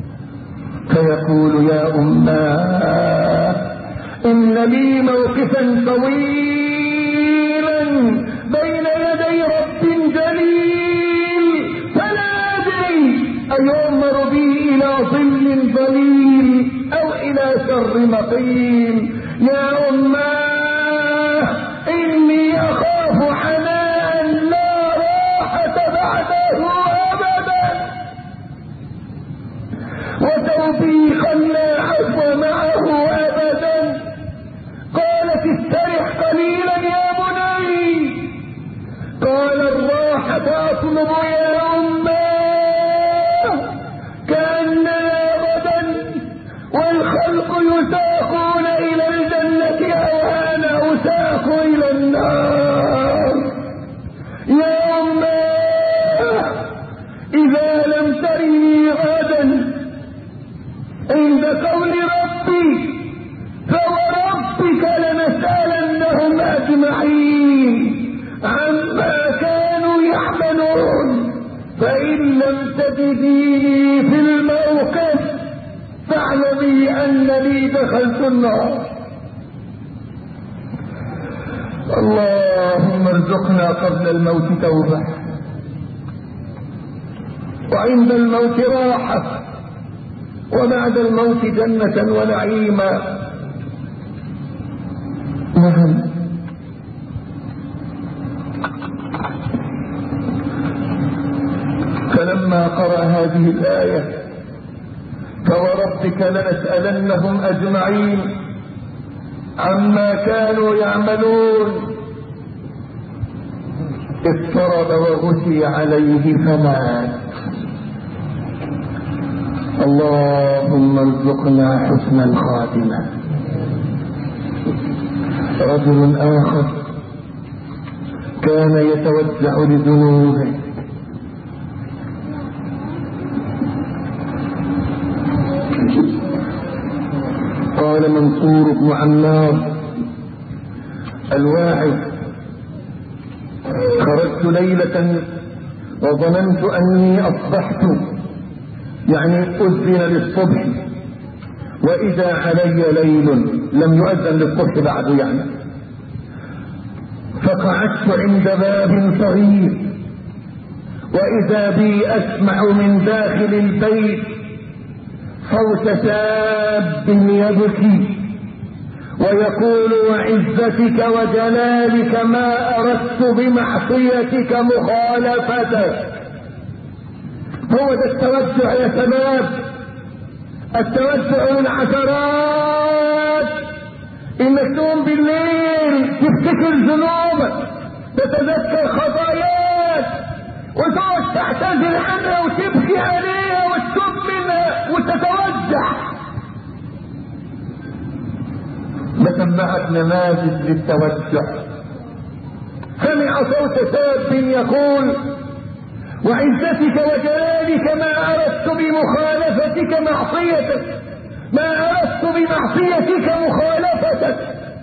فيقول يا اماه ان لي موقفا طويلا بين يدي رب جليل فلا ادري ايؤمر بي الى ظل ظليل او الى شر مقيم يا اماه اني اخاف حنان لا راحة بعده ابدا وتوبيخا لا عفو معه ابدا قالت استرح قليلا يا بني قال الراحة اطلب يا اماه كاننا غدا والخلق يساقون الى الجنة او انا اساق الى النار يا اماه اذا لم ترني غدا عند قول ربي فوربك لنسألنهم اجمعين عما كانوا يعملون فان لم تجديني في الموقف فاعلمي انني دخلت النار اللهم ارزقنا قبل الموت توبه وعند الموت راحه وبعد الموت جنه ونعيما نعم فلما قرأ هذه الآية فوربك لنسألنهم أجمعين عما كانوا يعملون اضطرب وغشي عليه فمات اللهم ارزقنا حسن الخاتمة رجل آخر كان يتوسع لذنوبه قال منصور بن عمار الواعظ خرجت ليلة وظننت أني أصبحت يعني أذن للصبح وإذا علي ليل لم يؤذن للصبح بعد يعني فقعدت عند باب صغير وإذا بي أسمع من داخل البيت صوت شاب يبكي ويقول وعزتك وجلالك ما أردت بمعصيتك مخالفتك هو ده التوسع يا شباب التوسع من عشرات انك تقوم بالليل تفتكر ذنوبك تتذكر خطاياك وتقعد تعتذر عنها وتبكي عليها وتتوب منها وتتوجع بسمعك نماذج للتوسع سمع صوت شاب يقول وعزتك وجلالك ما أردت بمخالفتك معصيتك ما أردت بمعصيتك مخالفتك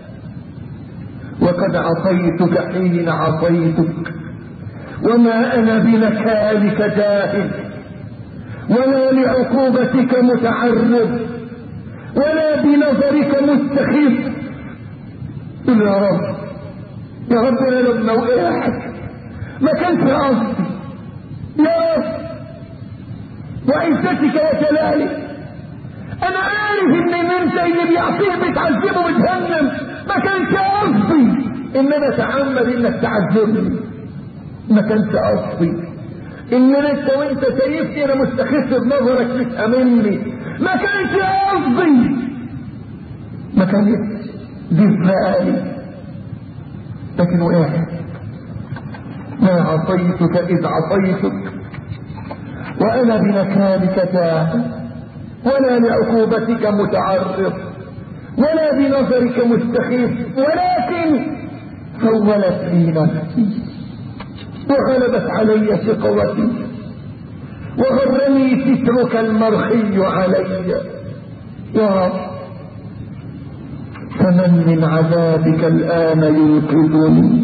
وقد عصيتك حين عصيتك وما أنا بنكالك جاهل ولا لعقوبتك متعرض ولا بنظرك مستخف قل يا رب يا رب انا لما وقعت ما كانش قصدي يا رب وعزتك وجلالك انا عارف ان انت اللي بيعصيه بتعذبه بجهنم ما كانش قصدي ان انا اتعمد انك تعذبني ما كانش قصدي ان انت وانت شايفني انا مستخف بنظرك مش امني ما كانش قصدي ما كانش دي بالي لكن وقعت ما عصيتك اذ عصيتك وانا بنكالك جاهل ولا لعقوبتك متعرض ولا بنظرك مستخيف ولكن سولت لي نفسي وغلبت علي شقوتي وغرني سترك المرخي علي يا رب فمن من عذابك الآن ينقذني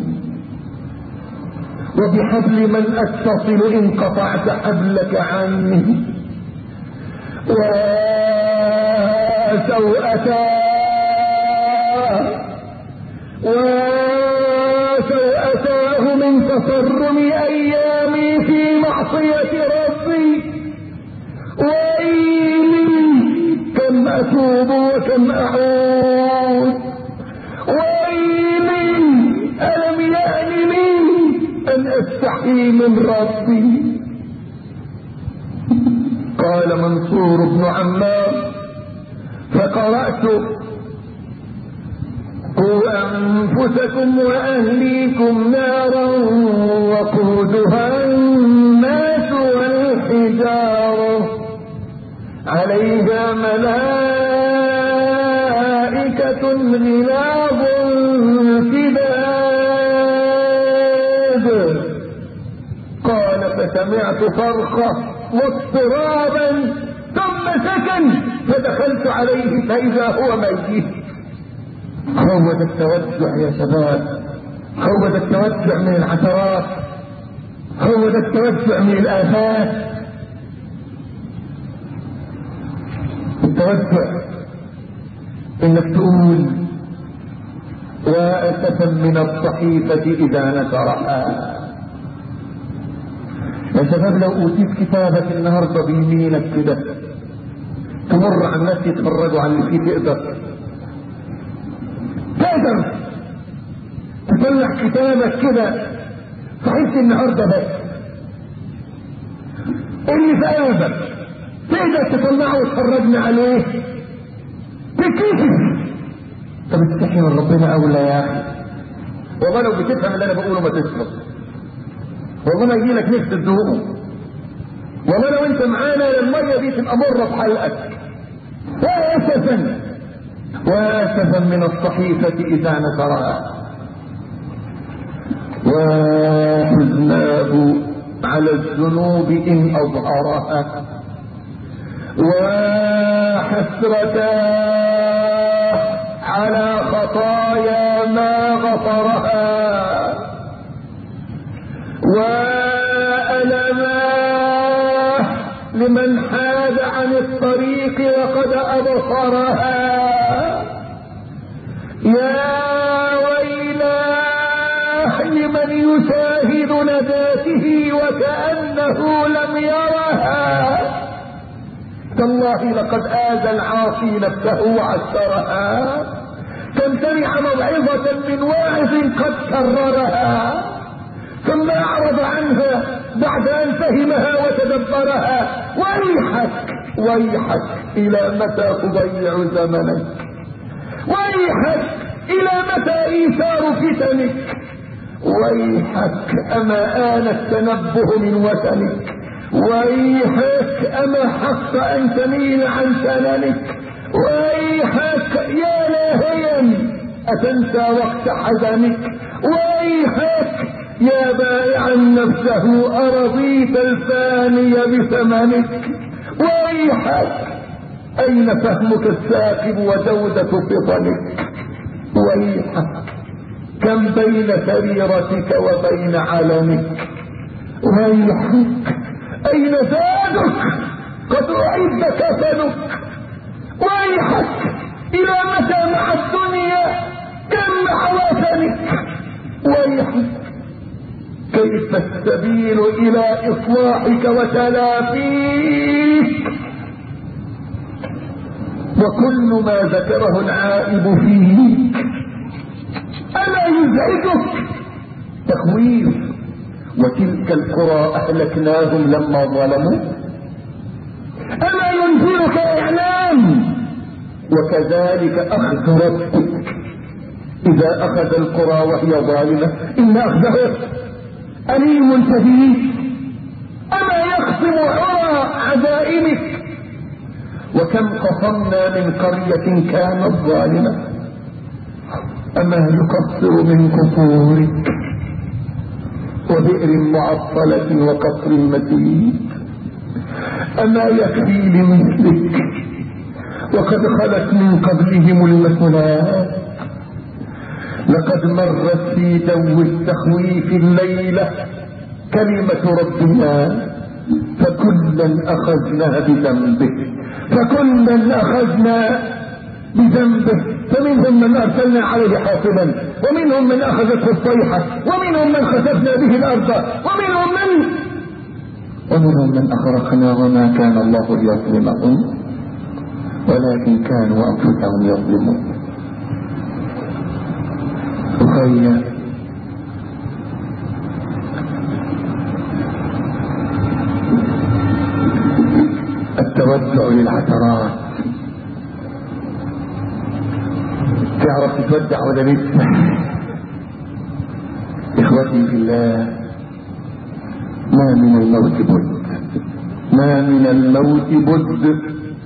وبحبل من أتصل إن قطعت حبلك عني وسوءتاه وسوءتاه من تصرم أيامي في معصية ربي ويلي كم أتوب وكم أعود ويلي ألم يأن لي أن أستحي من ربي قال منصور بن عمار فقرأت قوا أنفسكم وأهليكم نارا وقودها الناس والحجارة عليها ملائكة غلاظ شداد قال فسمعت صرخة واضطرابا ثم سكن فدخلت عليه فإذا هو ميت هو ده التوسع يا شباب هو ده التوسع من العثرات هو ده التوسع من الآفات التوسع انك تقول واسفا من الصحيفة اذا نشرها يا شباب لو اوتيت كتابك النهارده بيمينك كده تمر على الناس يتفرجوا على اللي فيه تقدر تقدر تطلع كتابك كده صحيح النهارده بس اللي في قلبك تقدر تطلعه وتفرجنا عليه تكيف طب تستحي من ربنا اولى يا اخي والله لو بتفهم اللي انا بقوله ما تسمع والله ما يجي لك نفس تدوقه والله لو انت معانا الميه دي تبقى مره في حلقك واسفا واسفا من الصحيفه اذا نشرها وحزناه على الذنوب إن أظهرها وحسرتاه على خطايا ما غفرها وألماه لمن حاد عن الطريق وقد أبصرها يا ويلاه لمن يشاهد نداته وكأنه لم يرها تالله لقد آذى العاصي نفسه وعسرها كم سمع موعظة من واعظ قد كررها ثم أعرض عنها بعد أن فهمها وتدبرها ويحك ويحك إلى متى تضيع زمنك ويحك إلى متى إيثار فتنك ويحك أما آن التنبه من وثنك ويحك أما حق أن تميل عن سننك ويحك يا لاهيا أتنسى وقت حزنك ويحك يا بائعا نفسه أرضيت الفاني بثمنك ويحك أين فهمك الثاقب وجودة فطنك ويحك كم بين سريرتك وبين علمك ويحك أين زادك قد أعد كفنك ويحك إلى متى مع الدنيا كم مع وثنك ويحك كيف السبيل إلى إصلاحك وتلافيك وكل ما ذكره العائب فيك ألا يزعجك تخويف وتلك القرى أهلكناهم لما ظلموا ألا ينزلك إعلام وكذلك أخذ ربك إذا أخذ القرى وهي ظالمة إن أخذه أليم شديد أما يخصم عرى عزائمك وكم قصمنا من قرية كانت ظالمة أما يقصر من كفورك وبئر معطلة وقصر متين أما يكفي لمثلك وقد خلت من قبلهم المثلات لقد مرت في جو التخويف الليلة كلمة ربنا فكلا أخذنا بذنبه فكلا أخذنا بذنبه فمنهم من أرسلنا عليه حاصبا ومنهم من أخذته الصيحة ومنهم من خسفنا به الأرض ومنهم من ومنهم من أغرقنا وما كان الله ليظلمهم ولكن كانوا أنفسهم يظلمون أخي التوجع للعثرات تعرف تتودع ولا لسه اخوتي في الله ما من الموت بد ما من الموت بد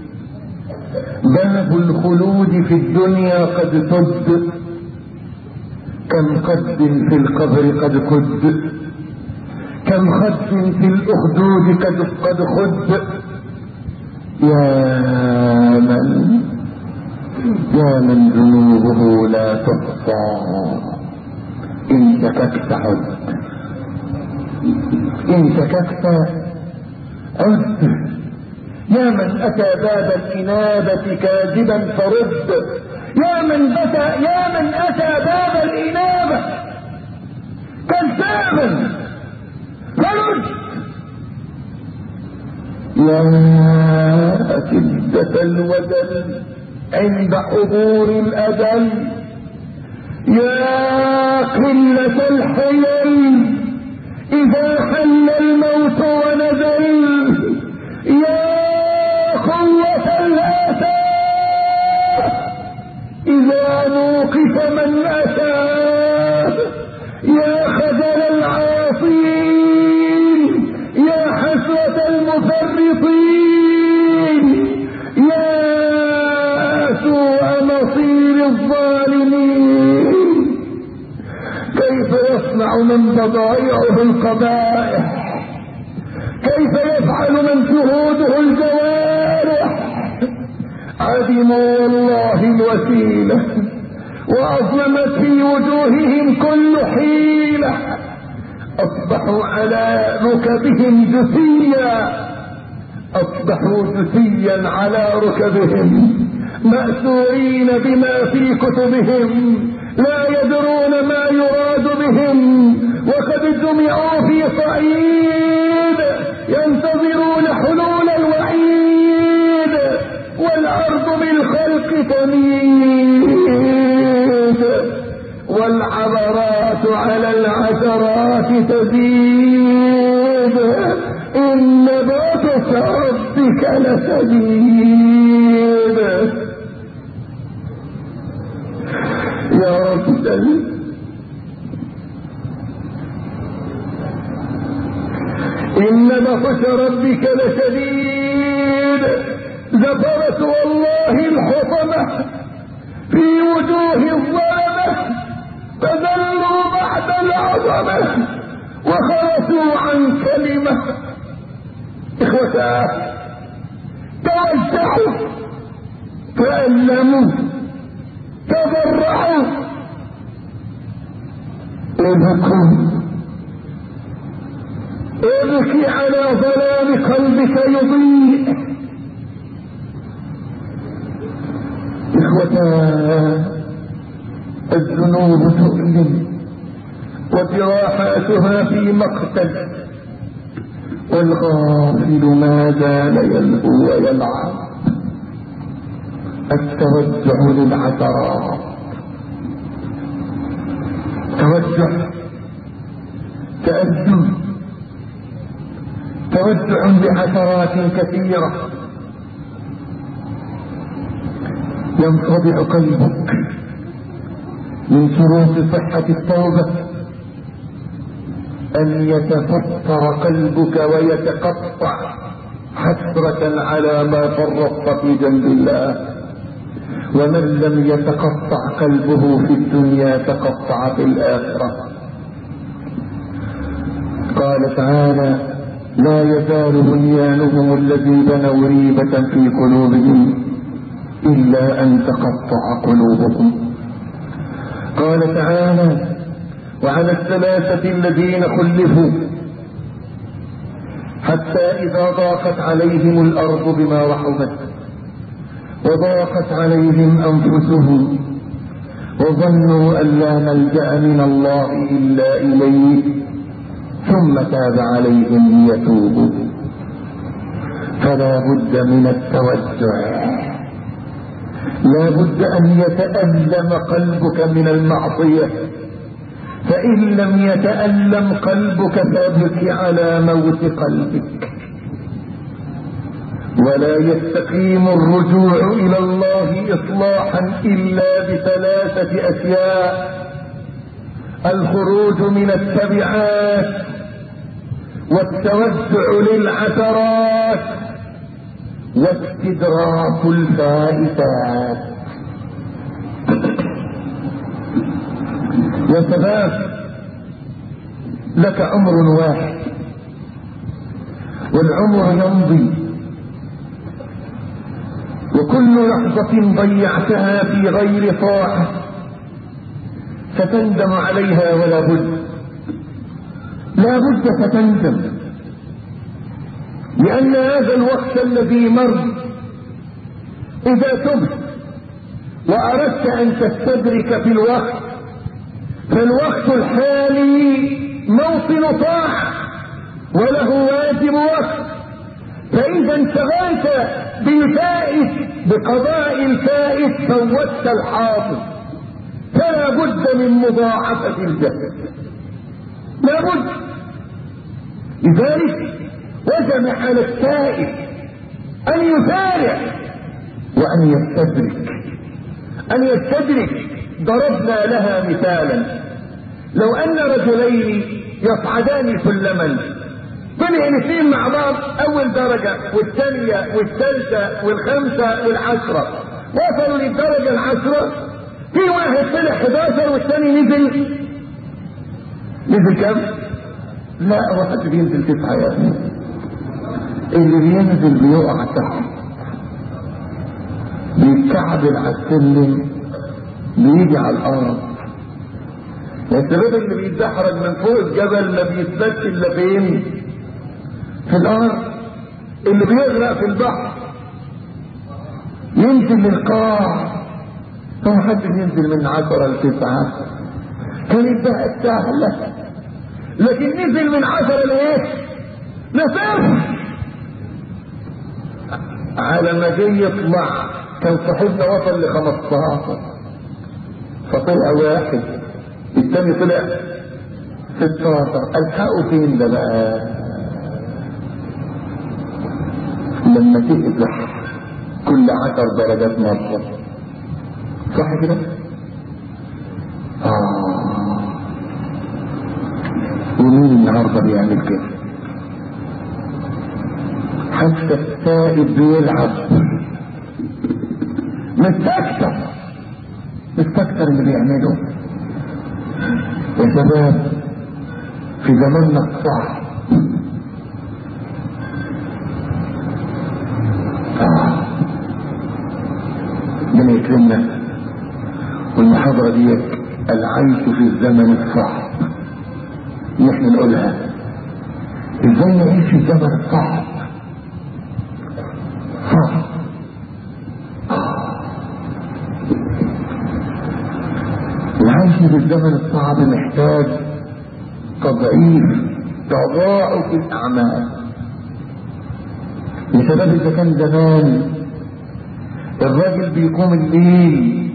باب الخلود في الدنيا قد سد كم قد في القبر قد كد كم خد في الاخدود قد قد خد يا من يا من ذنوبه لا تحصى إن شككت عد إن شككت عد يا من أتى باب الإنابة كاذبا فرد يا من بتى يا من أتى باب الإنابة كذابا فرد يا شدة الودل عند حضور الأجل يا قلة الحيل إذا حل الموت ونزل يا قوة الأسى إذا موقف من أتى يا خجل العاصين يا حسرة المفرطين يا سوء مصير الظالمين كيف يصنع من بضائعه القبائح كيف يفعل من شهوده الجوارح عدموا والله الوسيلة وأظلمت في وجوههم كل حيلة أصبحوا على ركبهم جثيا أصبحوا جثيا على ركبهم مأسورين بما في كتبهم لا يدرون ما يراد بهم وقد جمعوا في صعيد ينتظرون حلول الوعيد والأرض بالخلق تميد والعبرات على العثرات تزيد إن بطش ربك لشديد يا رب سلم إن بطش ربك لشديد زفرت والله الحطمة في وجوه الظلمة فذلوا بعد العظمة وخرسوا عن كلمة إخوتاه توسعوا تألموا تضرعوا ابكوا ابكي على ظلام قلبك يضيء إخوتاه الذنوب تؤلم وجراحاتها في مقتل والغافل ما زال يلهو ويلعب التوجع للعثرات توجع تأذن توجع بعثرات كثيرة ينطبع قلبك من شروط صحة التوبة أن يتفطر قلبك ويتقطع حسرة على ما فرطت في جنب الله ومن لم يتقطع قلبه في الدنيا تقطع في الآخرة قال تعالى لا يزال بنيانهم الذي بنوا ريبة في قلوبهم إلا أن تقطع قلوبهم قال تعالى وعلى الثلاثة الذين خلفوا حتى إذا ضاقت عليهم الأرض بما رحبت وضاقت عليهم أنفسهم وظنوا أن لا ملجأ من الله إلا إليه ثم تاب عليهم ليتوبوا فلا بد من التوجع لا بد أن يتألم قلبك من المعصية فإن لم يتألم قلبك فابك على موت قلبك ولا يستقيم الرجوع إلى الله إصلاحا إلا بثلاثة أشياء الخروج من التبعات والتوسع للعثرات واستدراك الفائتات يا شباب لك عمر واحد والعمر يمضي وكل لحظة ضيعتها في غير طاعة ستندم عليها ولا بد لا بد ستندم لأن هذا الوقت الذي مر إذا تبت وأردت أن تستدرك في الوقت فالوقت الحالي موطن طاعة وله واجب وقت فإذا انشغلت بالفائت بقضاء الفائت فوتت الحاضر فلا بد من مضاعفة الجهد لا بد لذلك وجب على التائب أن يسارع وأن يستدرك أن يستدرك ضربنا لها مثالا لو أن رجلين يصعدان سلما طلع الاثنين مع بعض أول درجة والثانية والثالثة والخامسة والعشرة وصلوا للدرجة العشرة في واحد طلع 11 والثاني نزل نزل كم؟ لا هو حد بينزل تسعة يا ابني اللي بينزل بيقع تحت بيتكعبل على السلم بيجي على الارض السبب اللي بيتدحرج من فوق الجبل ما بيثبتش الا فين؟ في الارض اللي بيغرق في البحر ينزل للقاع هو حد بينزل من عشرة لتسعة كانت بقى سهلة لكن نزل من عشرة لايه؟ لصفر على ما جه يطلع كان صاحبنا وصل ل 15 فطلع واحد الثاني طلع 16 الحقوا فين ده بقى لما تقدح كل عشر درجات مرة صح كده؟ آه ومين النهارده بيعمل كده؟ حتى السائد بيلعب مستكتر مستكتر اللي بيعمله يا شباب في زماننا الصعب آه. ربنا يكرمنا والمحاضرة دي العيش في الزمن الصعب نحن نقولها ازاي نعيش في الزمن الصعب صعب العيش في الزمن الصعب محتاج تضعيف تضاعف الاعمال يا شباب اذا كان زمان الراجل بيقوم الليل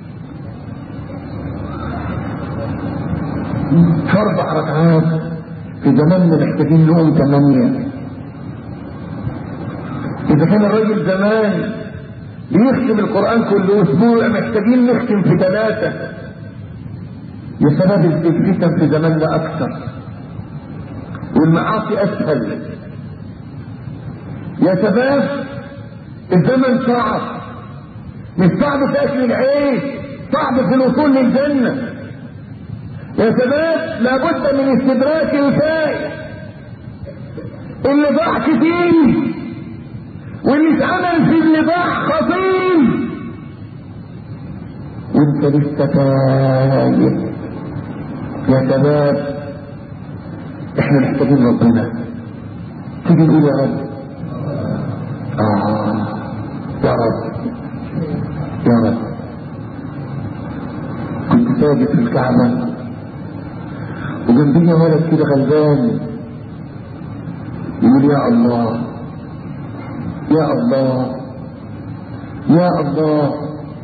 في اربع ركعات في زماننا محتاجين نقوم ثمانية اذا كان الراجل زمان بيختم القرآن كل اسبوع محتاجين نختم في ثلاثة بسبب الفتن في زماننا اكثر والمعاصي اسهل يا شباب الزمن صعب مش صعب في اكل العيش صعب في الوصول للجنه يا شباب لابد من استدراك الفائد اللي ضاع كتير واللي اتعمل في اللي ضاع خطير وانت لسه تايه يا شباب احنا محتاجين ربنا تيجي نقول يا رب اه يا رب يا رب كنت ساجد في الكعبه وجنبي ولد كده غلبان يقول يا الله يا الله يا الله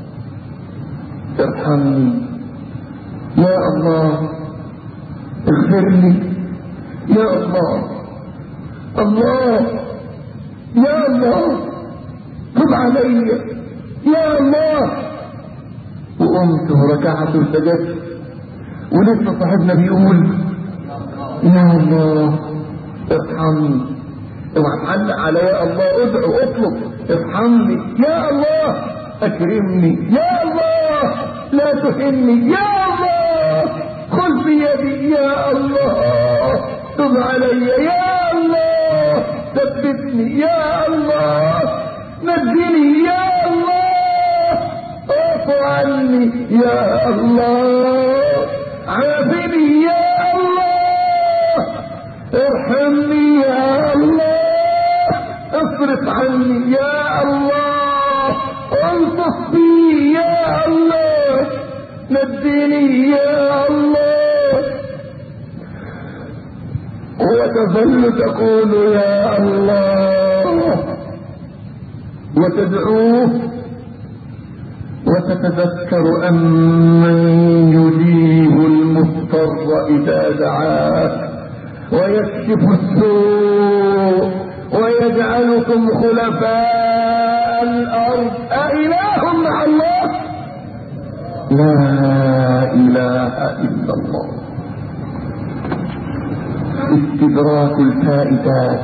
ارحمني يا الله اغفر لي يا الله الله يا الله تب علي يا الله وقمت وركعت وسجدت ولسه صاحبنا بيقول يا الله ارحمني اوعى تعلق على يا الله ادعو اطلب ارحمني يا الله اكرمني يا الله لا تهني يا الله خذ بيدي يا الله تب علي يا الله ثبتني يا الله نجني يا الله اعف عني يا الله عافني يا الله ارحمني يا الله اصرف عني يا الله انصف بي يا الله نجني يا الله وتظل تقول يا الله وتدعوه وتتذكر أمن يجيب المضطر إذا دعاه ويكشف السوء ويجعلكم خلفاء الأرض أإله مع الله لا إله إلا الله استدراك الفائدات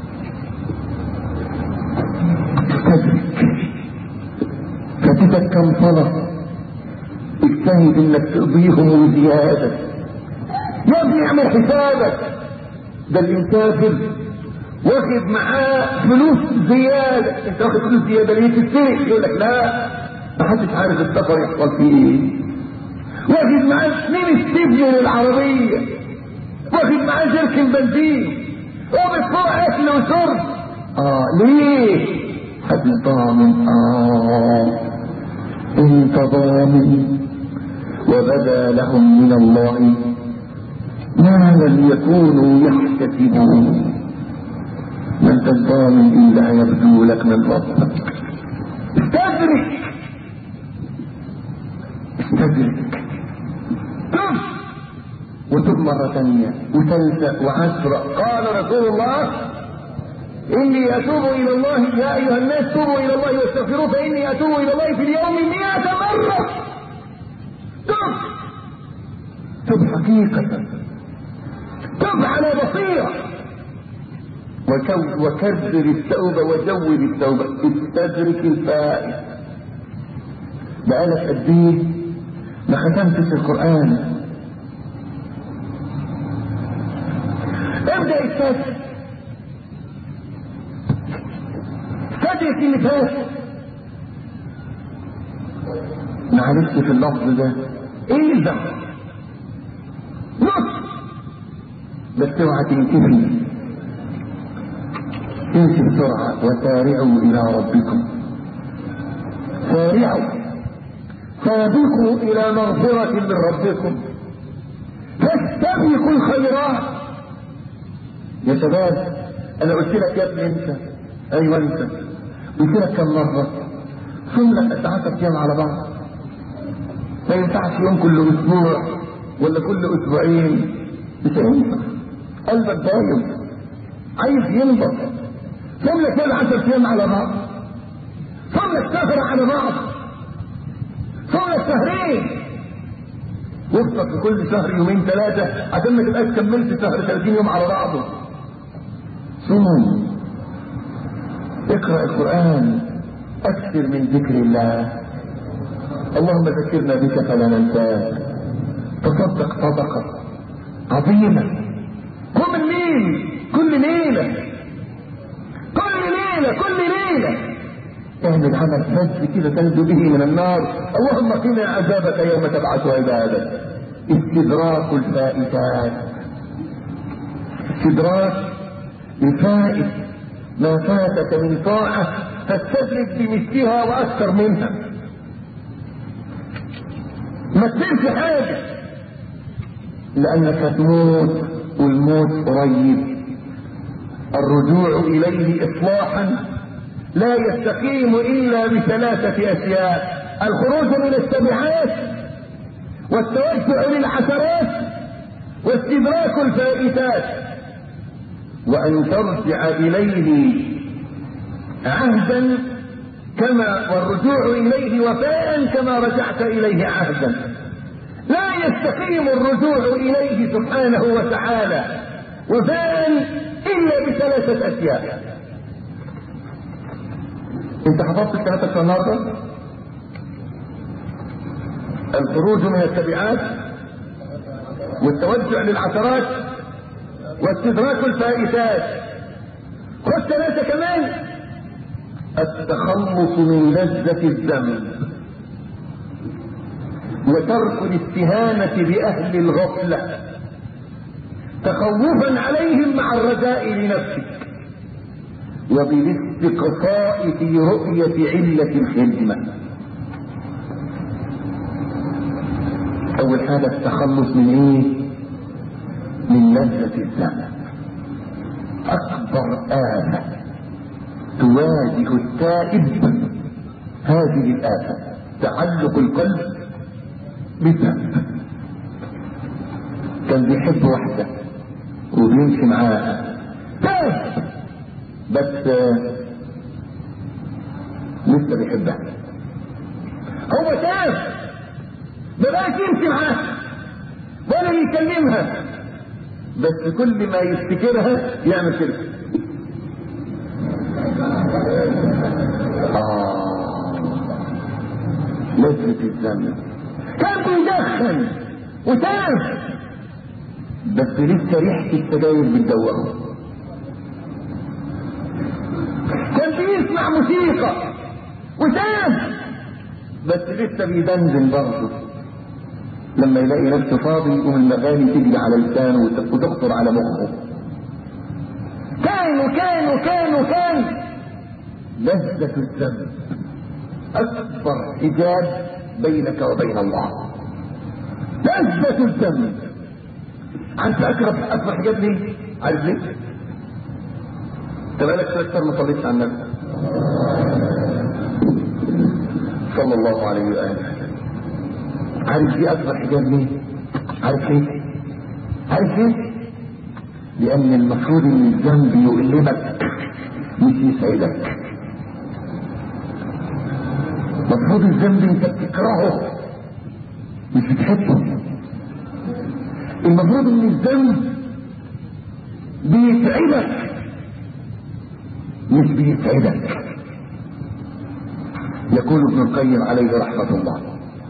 تدرك فاتتك كم صلاة اجتهد انك تقضيهم وزيادة يا ابني اعمل حسابك ده اللي مسافر واخد معاه فلوس زيادة انت واخد فلوس زيادة ليه تستلق يقول لك لا ما حدش عارف السفر يحصل فيه ايه واخد معاه اثنين استبن للعربية واخد معاه جركن بنزين وبتطلع اكل وشرب اه ليه حد ضامن اه انت ضامن وبدا لهم من الله ما لم يكونوا يحتسبون ما انت الضامن الا يبدو لك من ربك استدرك استدرك تب وتب مرة ثانية وتنسى وعسرة قال رسول الله إني أتوب إلى الله يا أيها الناس توبوا إلى الله واستغفروه فإني أتوب إلى الله في اليوم مئة مرة تب تب حقيقة تب على بصيرة وكرر التوبة وزود التوبة استدرك الفائز بقالك قد ايه ما ختمتش القرآن ابدأ استدرك استدرك اللي فات معلش في اللفظ ده الزم نص بس اوعى تنتهي امشي بسرعة وسارعوا إلى ربكم سارعوا سابقوا إلى مغفرة من ربكم فاستبقوا الخيرات يا شباب أنا قلت لك يا ابني أنت أيوة أنت قلت لك كم مرة صم لك 10 أيام على بعض ما ينفعش يوم كل أسبوع ولا كل أسبوعين مش هينفع قلبك دايم عايز ينضف صم لك كل 10 أيام على بعض صم لك شهر على بعض صم لك شهرين وفق في كل شهر يومين ثلاثة عشان ما تبقاش كملت شهر 30 يوم على بعضه صوم اقرأ القرآن أكثر من ذكر الله اللهم ذكرنا بك فلا ننساك تصدق صدقة عظيمة قم الليل كل ليلة كل ليلة كل ليلة اعمل عمل بس كده تنجو به من النار اللهم قنا عذابك يوم تبعث عبادك استدراك الفائتات استدراك الفائت ما فاتك من طاعة فاستدرك بمثلها واكثر منها ما تنسى حاجة لانك تموت والموت قريب الرجوع اليه اصلاحا لا يستقيم الا بثلاثة اشياء الخروج من التبعات والتوسع للعثرات واستدراك الفائتات وان ترجع اليه عهدا كما والرجوع اليه وفاء كما رجعت اليه عهدا لا يستقيم الرجوع اليه سبحانه وتعالى وفاء الا بثلاثه اشياء انت حفظت الثلاثه في النهارده الخروج من التبعات والتوجع للعثرات واستدراك الفائتات خذ ثلاثه كمان التخلص من لذة الذنب وترك الاستهانة بأهل الغفلة تخوفا عليهم مع الرجاء لنفسك وبالاستقصاء في رؤية علة الخدمة أول حاجة التخلص من إيه؟ من لذة الذنب أكبر آفة تواجه التائب هذه الآفة تعلق القلب بالذنب كان بيحب واحدة وبيمشي معاها تاب بس لسه بيحبها هو تاب بلاش يمشي معاها ولا يكلمها بس كل ما يفتكرها يعمل كده لذة الذنب كان بيدخن وتاب بس لسه ريحة السجاير بتدوره كان بيسمع موسيقى وتاب بس لسه بيدندن برضه لما يلاقي نفسه فاضي يقوم الاغاني تجري على لسانه وتخطر على مخه كان وكان وكان وكان لذة الذنب أكبر حجاب بينك وبين الله لذة الذنب أنت أكبر أكبر حجاب ليه؟ عارف ليه؟ تبقى لك أكثر ما صليتش على النبي صلى الله عليه وآله عارف ليه أكبر حجاب ليه؟ عارف ليه؟ عارف ليه؟ لأن المفروض إن الذنب يؤلمك مش يسعدك مفروض الذنب انت بتكرهه مش بتحبه المفروض ان الذنب بيتعبك مش بيسعدك يقول ابن القيم عليه رحمة الله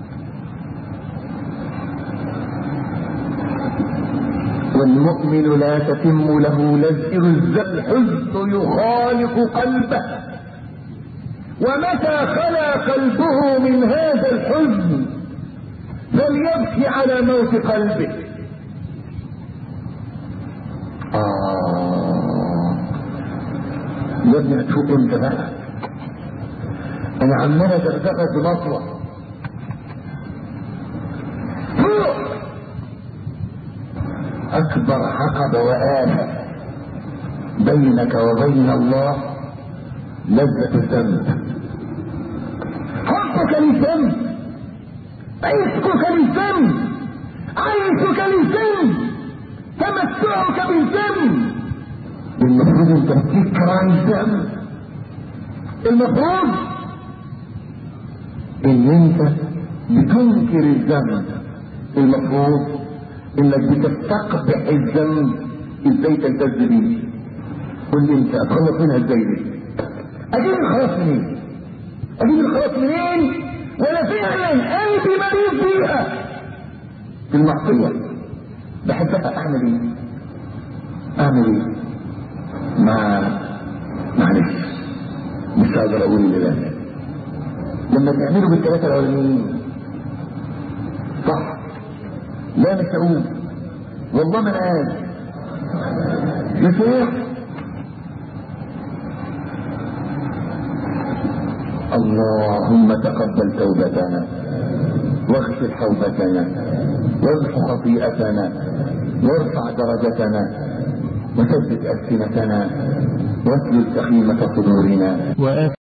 والمؤمن لا تتم له لزئر الحزن يخالق قلبه ومتى خلا قلبه من هذا الحزن فليبكي على موت قلبه آه يا ابني هتفوق انت بقى انا عمال ادغدغك بمطوه فوق اكبر عقبه وآفة بينك وبين الله لذة الذنب حبك للذنب عشقك للذنب عيشك للذنب تمتعك بالذنب المفروض انت بتكره الذنب المفروض ان انت بتنكر الذنب المفروض انك بتستقبح الذنب ازاي تلتز بيه قول لي انت اتخلص منها ازاي دي اجيب الخلاص منين اجيب الخلاص منين ولا فعلا قلبي مريض بيها في المعصية بحبها اعمل ايه اعمل ايه ما معلش مش هقدر اقول اللي ده لما تعملوا بالثلاثة الاولانيين صح لا مش هقول والله ما انا قال مش هيحصل اللهم تقبل توبتنا واغفر حوبتنا وامحو خطيئتنا وارفع درجتنا وثبت ألسنتنا واسلل سخيمة صدورنا